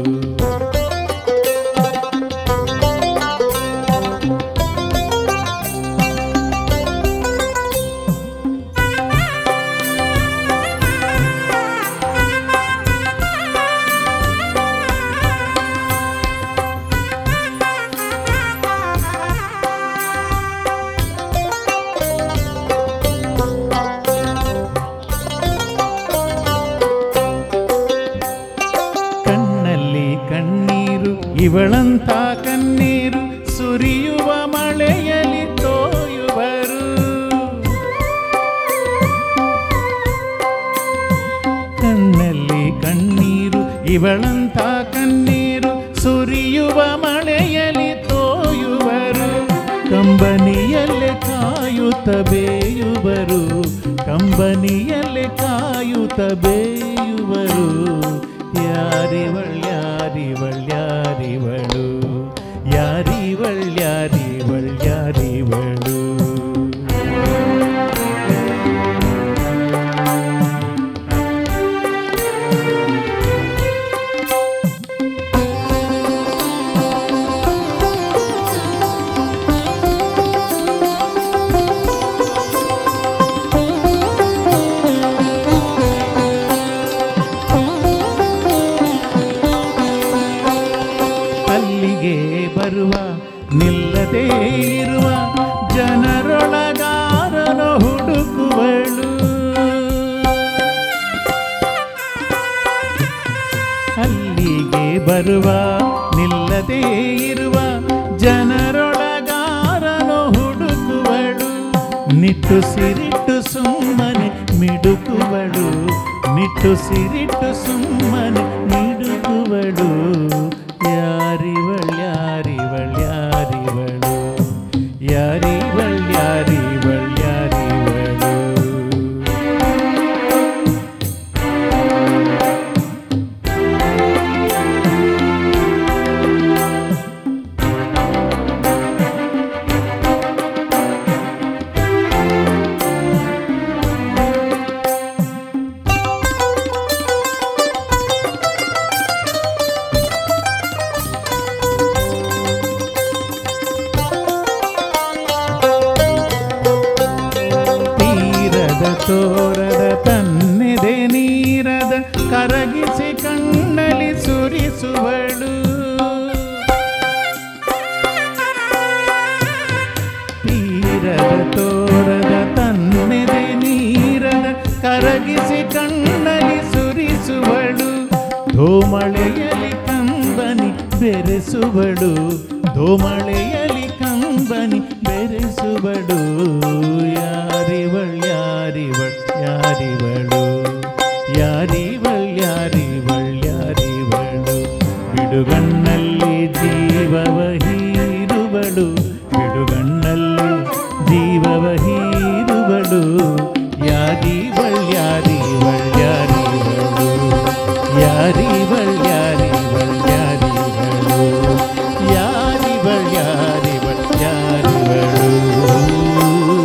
ಕಣ್ಣಲ್ಲಿ ಕಣ್ಣೀರು ಇವಳಂತ ಕಣ್ಣೀರು ಸುರಿಯುವ ಮಳೆಯಲ್ಲಿ ತೋಯುವರು ಕಣ್ಣಲ್ಲಿ ಕಣ್ಣೀರು ಇವಳಂತ ಕಣ್ಣೀರು ಸುರಿಯುವ ಮಳೆಯಲ್ಲಿ ತೋಯುವರು ಕಂಬನಿಯಲ್ಲೇ ಕಾಯುತ್ತ ಬೇಯುವರು ಕಂಬನಿಯಲ್ಲೇ ಕಾಯುತ್ತ ಬೇಯುವರು ಯಾರಿವಳ್ ಯಾರಿವಳ್ ಯಾರಿವಳು ಯಾರಿವಳ್ ಯಾರಿವಳ್ ಯಾರಿವಳು ಅಲ್ಲಿಗೆ ಬರುವ ನಿಲ್ಲದೇ ಇರುವ ಜನರೊಳಗಾರನು ಹುಡುಕುವಳು ಅಲ್ಲಿಗೆ ಬರುವ ನಿಲ್ಲದೇ ಇರುವ ಜನರೊಳಗಾರನು ಹುಡುಕುವಳು ನಿಟ್ಟು ಸಿರಿಟ್ಟು ಸುಮ್ಮನೆ ಮಿಡುಕುವಳು ನಿಟ್ಟು ಸಿರಿಟ್ಟು ಸುಮ್ಮನೆ ಮಿಡುಕುವಳು ಯಾರಿವಳ್ ಯಾರಿವಳ್ ಯಾರಿವಳು ಯಾರಿವಳ್ ಯಾರಿವಳ್ ಯಾರಿವಳು ತೀರದ ತೋರದ ತನ್ನೆದೆ ನೀರದ ಕರಗಿಸಿ ಕಣ್ಣಲ್ಲಿ ಸುರಿಸುವಳು ತೀರದ ತೋರದ ತನ್ನೆದೆ ನೀರದ ಕರಗಿಸಿ ಕಣ್ಣಲ್ಲಿ ಸುರಿಸುವಳು ಧೋಮಳೆಯಲಿ ಕಂಬನಿ ಬೆರೆಸುವಳು ಧೋಮಳೆಯಲಿ ಕಂಬನಿ ಬೆರೆಸುವಳು ಯಾರಿವಳ್ ಯಾರಿವಳ್ ಯಾರಿವಳು ಯಾರಿವಳ್ ಯಾರಿವಳ್ ಯಾರಿವಳು ಬಿಡುಗಣ್ಣಲ್ಲಿ ಜೀವವ ಹೀರುವಳು ಬಿಡುಗಣ್ಣಲ್ಲಿ ಜೀವವ ಹೀರುವಳು ಯಾರಿವಳ್ ಯಾರಿವಳ್ ಯಾರಿವಳು ಯಾರಿವಳ್ ಯಾರಿವಳ್ ಯಾರಿವಳು ಯಾರಿವಳ್ ಯಾರಿವಳ್ ಯಾರಿವಳು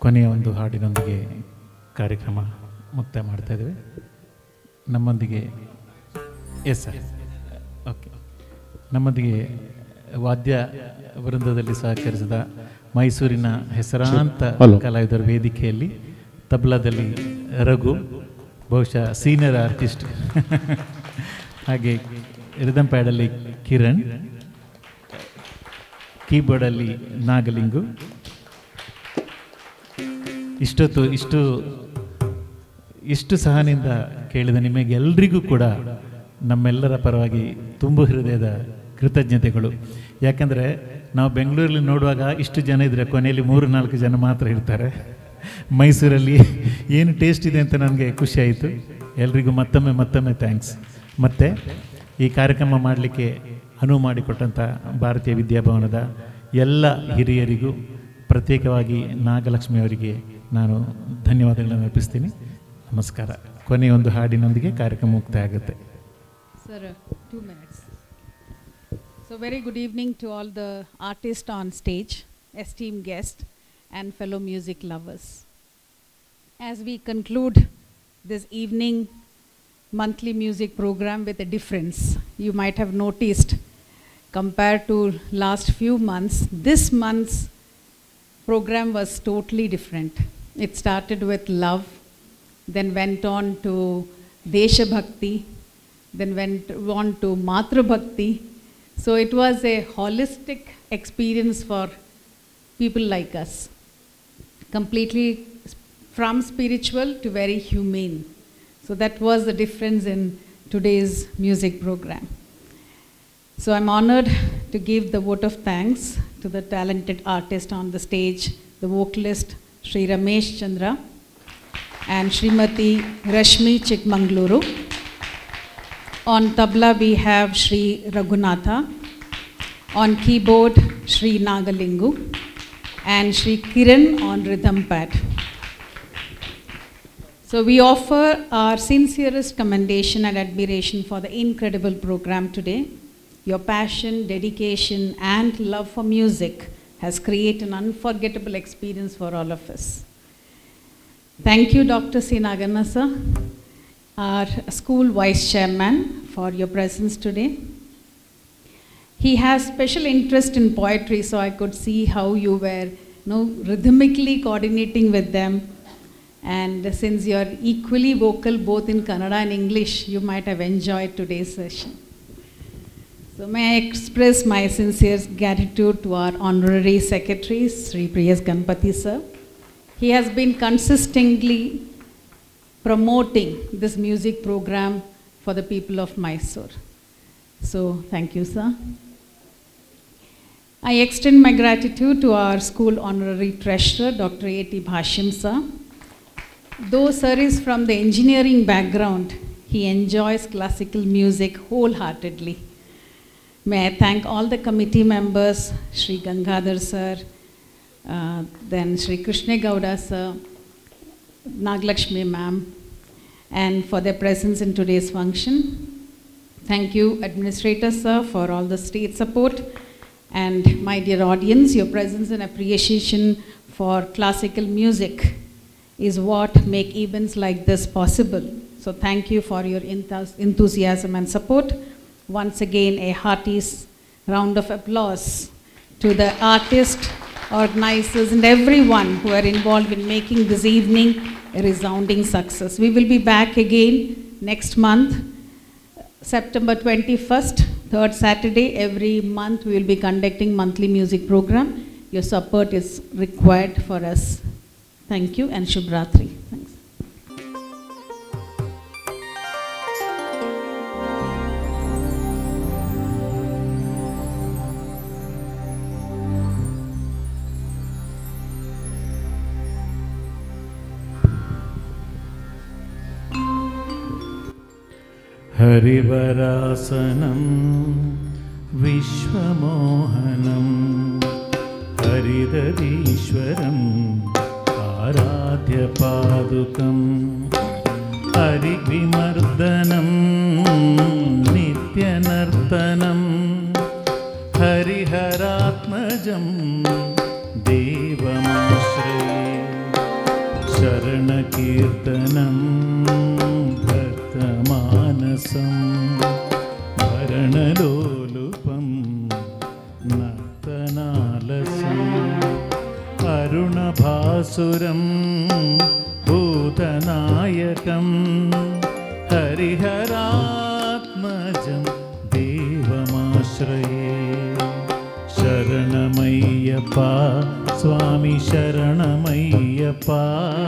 ಕೊನೆಯ ಒಂದು ಹಾಡಿನೊಂದಿಗೆ ಕಾರ್ಯಕ್ರಮ ಮುಕ್ತಾಯ ಮಾಡ್ತಾ ಇದ್ದೇವೆ ನಮ್ಮೊಂದಿಗೆ ಎಸ್ ಸರ್ ಓಕೆ ನಮ್ಮೊಂದಿಗೆ ವಾದ್ಯ ವೃಂದದಲ್ಲಿ ಸಹಕರಿಸಿದ ಮೈಸೂರಿನ ಹೆಸರಾಂತ ಕಲಾವಿದರ ವೇದಿಕೆಯಲ್ಲಿ ತಬ್ಲಾದಲ್ಲಿ ರಘು ಬಹುಶಃ ಸೀನಿಯರ್ ಆರ್ಟಿಸ್ಟ್ ಹಾಗೆ ರಿದಮ್ ಪ್ಯಾಡಲ್ಲಿ ಕಿರಣ್ ಕೀಬೋರ್ಡಲ್ಲಿ ನಾಗಲಿಂಗು ಇಷ್ಟೊತ್ತು ಇಷ್ಟು ಇಷ್ಟು ಸಹನಿಂದ ಕೇಳಿದ ನಿಮಗೆಲ್ಲರಿಗೂ ಕೂಡ ನಮ್ಮೆಲ್ಲರ ಪರವಾಗಿ ತುಂಬು ಹೃದಯದ ಕೃತಜ್ಞತೆಗಳು ಯಾಕಂದರೆ ನಾವು ಬೆಂಗಳೂರಲ್ಲಿ ನೋಡುವಾಗ ಇಷ್ಟು ಜನ ಇದ್ದರೆ ಕೊನೆಯಲ್ಲಿ ಮೂರು ನಾಲ್ಕು ಜನ ಮಾತ್ರ ಇರ್ತಾರೆ ಮೈಸೂರಲ್ಲಿ ಏನು ಟೇಸ್ಟ್ ಇದೆ ಅಂತ ನನಗೆ ಖುಷಿಯಾಯಿತು ಎಲ್ರಿಗೂ ಮತ್ತೊಮ್ಮೆ ಮತ್ತೊಮ್ಮೆ ಥ್ಯಾಂಕ್ಸ್ ಮತ್ತು ಈ ಕಾರ್ಯಕ್ರಮ ಮಾಡಲಿಕ್ಕೆ ಅನುವು ಮಾಡಿಕೊಟ್ಟಂಥ ಭಾರತೀಯ ವಿದ್ಯಾಭವನದ ಎಲ್ಲ ಹಿರಿಯರಿಗೂ ಪ್ರತ್ಯೇಕವಾಗಿ ನಾಗಲಕ್ಷ್ಮಿ ಅವರಿಗೆ ನಾನು ಧನ್ಯವಾದಗಳನ್ನು ಅರ್ಪಿಸ್ತೀನಿ ನಮಸ್ಕಾರ ಕೊನೆಯ ಒಂದು ಹಾಡಿನೊಂದಿಗೆ ಕಾರ್ಯಕ್ರಮ ಮುಕ್ತಾಯ ಆಗುತ್ತೆ Sir, uh, two minutes. So, very good evening to all the artists on stage, esteemed guests, and fellow music lovers. As we conclude this evening monthly music program with a difference, you might have noticed compared to last few months, this month's program was totally different. It started with love, then went on to Desha Bhakti, then went on to Matra Bhakti. So it was a holistic experience for people like us, completely s- from spiritual to very humane. So that was the difference in today's music program. So I'm honored to give the vote of thanks to the talented artist on the stage, the vocalist Sri Ramesh Chandra and Srimati Rashmi Chikmangluru. On tabla we have Sri Raghunatha. On keyboard Sri Nagalingu and Sri Kiran on rhythm pad. So we offer our sincerest commendation and admiration for the incredible program today. Your passion, dedication, and love for music has created an unforgettable experience for all of us. Thank you, Dr. C. Nagarna, sir, our school vice chairman, for your presence today. He has special interest in poetry, so I could see how you were you know, rhythmically coordinating with them. And since you are equally vocal both in Kannada and English, you might have enjoyed today's session. So may I express my sincere gratitude to our honorary secretary, Sri Priyas Ganpati sir. He has been consistently promoting this music program for the people of Mysore. So thank you, sir. I extend my gratitude to our school honorary treasurer, Dr. A.T. Bhashim, sir. Though sir is from the engineering background, he enjoys classical music wholeheartedly. May I thank all the committee members, Sri Gangadhar sir, uh, then Sri Krishna Gowda sir, Naglakshmi ma'am, and for their presence in today's function. Thank you, Administrator sir, for all the state support. And my dear audience, your presence and appreciation for classical music is what make events like this possible. So thank you for your enthus- enthusiasm and support. Once again, a hearty s- round of applause to the artists, organizers, and everyone who are involved in making this evening a resounding success. We will be back again next month, September 21st, third Saturday. Every month we will be conducting monthly music program. Your support is required for us. Thank you and Shubhratri. Thanks. हरिवरासनं विश्वमोहनं हरिदरीश्वरम् आराध्यपादुकं हरिविमर्दनं नित्यनर्तनं हरिहरात्मजं देवमाश्रये मानसं भरणलोलुपं नर्तनालसम् अरुणभासुरं भूतनायकं हरिहरात्मजं देवमाश्रये शरणमय्यप्पा स्वामि शरणमय्यप्पा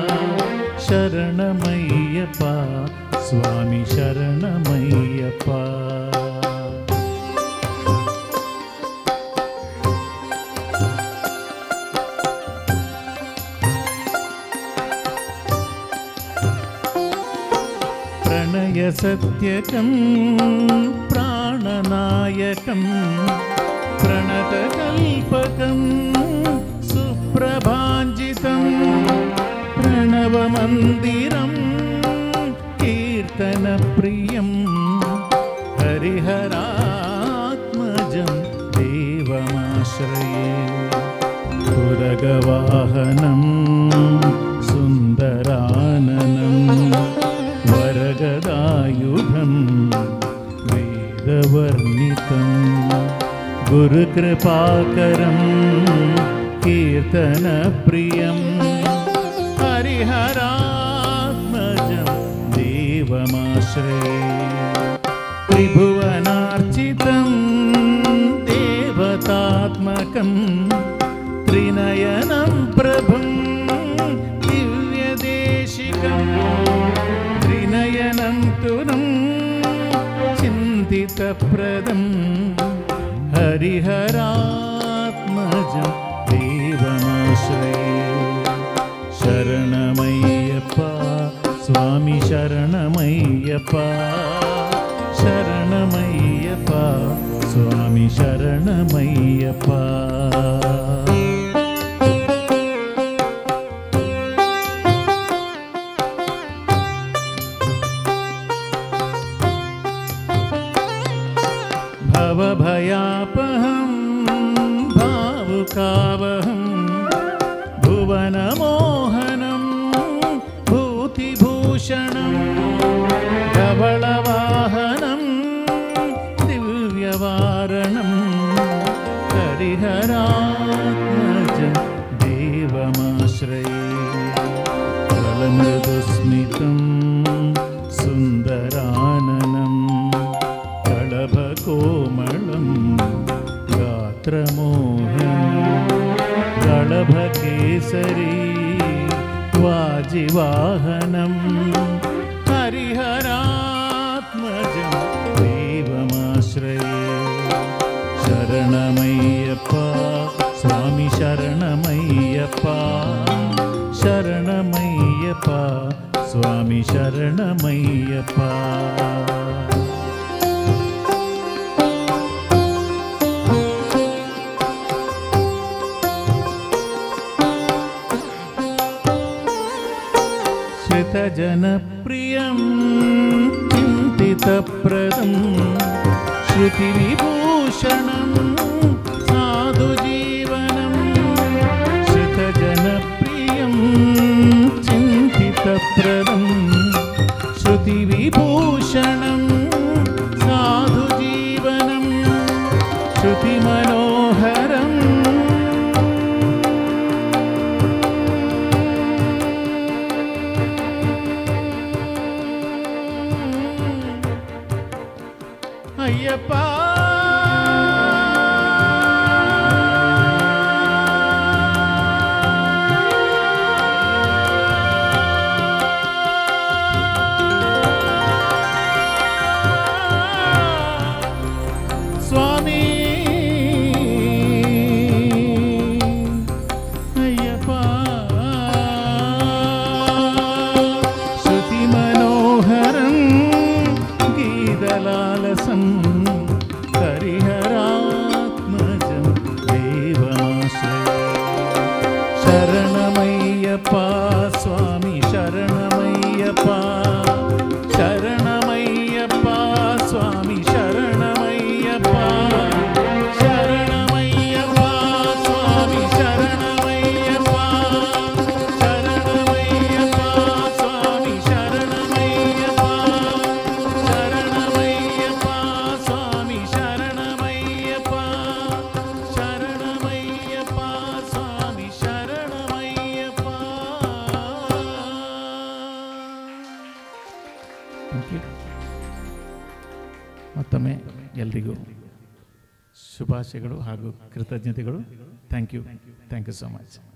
शरणमय्यप्पा स्वामि शरणमय्यप्पा प्रणयसत्यकं प्राणनायकं प्रणतकल्पकं सुप्रभाञ्जितं प्रणवमन्दिरं कीर्तनप्रियं हरिहरात्मजं देवमाश्रये पुरगवाहनं सुन्दराननं वरगदायुधं वेदवर्णितं गुरुकृपाकरं कीर्तनप्रियं हरिहरात्मजं देवमाश्रये त्रिभुवनार्चितं देवतात्मकं त्रिनयनं प्रभुं दिव्यदेशिकं त्रिनयनं तुरं चिन्तितप्रदं हरिहरात्मजं देवमाश्रये शरणमय्यप्पा स्वामि शरणमय्यप्पा शरणमय्यप्पा स्वामि शरणमय्यप्पा भवभयापहं भावुकावहं भुवनमोहनं भूतिभूषणं धवलवाहनं दिव्यवारणं हरिहरात्मजं देवमाश्रये प्रलमृदुस्मितं सुन्दराननं कळभकोमलं गात्रमोहनं कळभकेसरी वाजिवाहनं हरिहरात्मजं देवमाश्रये शरणमय्यप्पा स्वामि शरणमय्यप्पा शरणमय्यप्पा स्वामि शरणमय्यप्पा श्रितजनप्रियं चिन्तितप्रदं श्रुतिविभूषणं साधुजीवनं श्रितजनप्रियं चिन्तितप्रदं श्रुतिविभूषणं साधुजीवनं श्रुतिमनोहरम् ಅಯ್ಯಪ್ಪ ಸ್ವಾಮಿ ಅಯ್ಯಪ್ಪ ಶ್ರುತಿ ಮನೋಹರಂ ಗೀತಲಾಲಸಂ ಹರಿಹರಾತ್ಮಜಂ ದೇವಮಾಶ್ರಯ ಶರಣಮಯ್ಯಪ್ಪ ಸ್ವಾಮಿ ಶರಣಮಯ್ಯಪ್ಪ ಶರಣಮಯ್ಯಪ್ಪ ಸ್ವಾಮಿ ಶರಣಮಯ್ಯಪ್ಪ ಶರಣಮಯ್ಯಪ್ಪ ಸ್ವಾಮಿ ಶರಣಮಯ್ಯಪ್ಪ ಶರಣಮಯ್ಯಪ್ಪ ಸ್ವಾಮಿ ಶರಣಮಯ್ಯಪ್ಪ ಶರಣಮಯ್ಯಪ್ಪ ಮತ್ತೊಮ್ಮೆ ಎಲ್ರಿಗೂ ಶುಭಾಶಯಗಳು ಹಾಗೂ ಕೃತಜ್ಞತೆಗಳು thank you thank you so much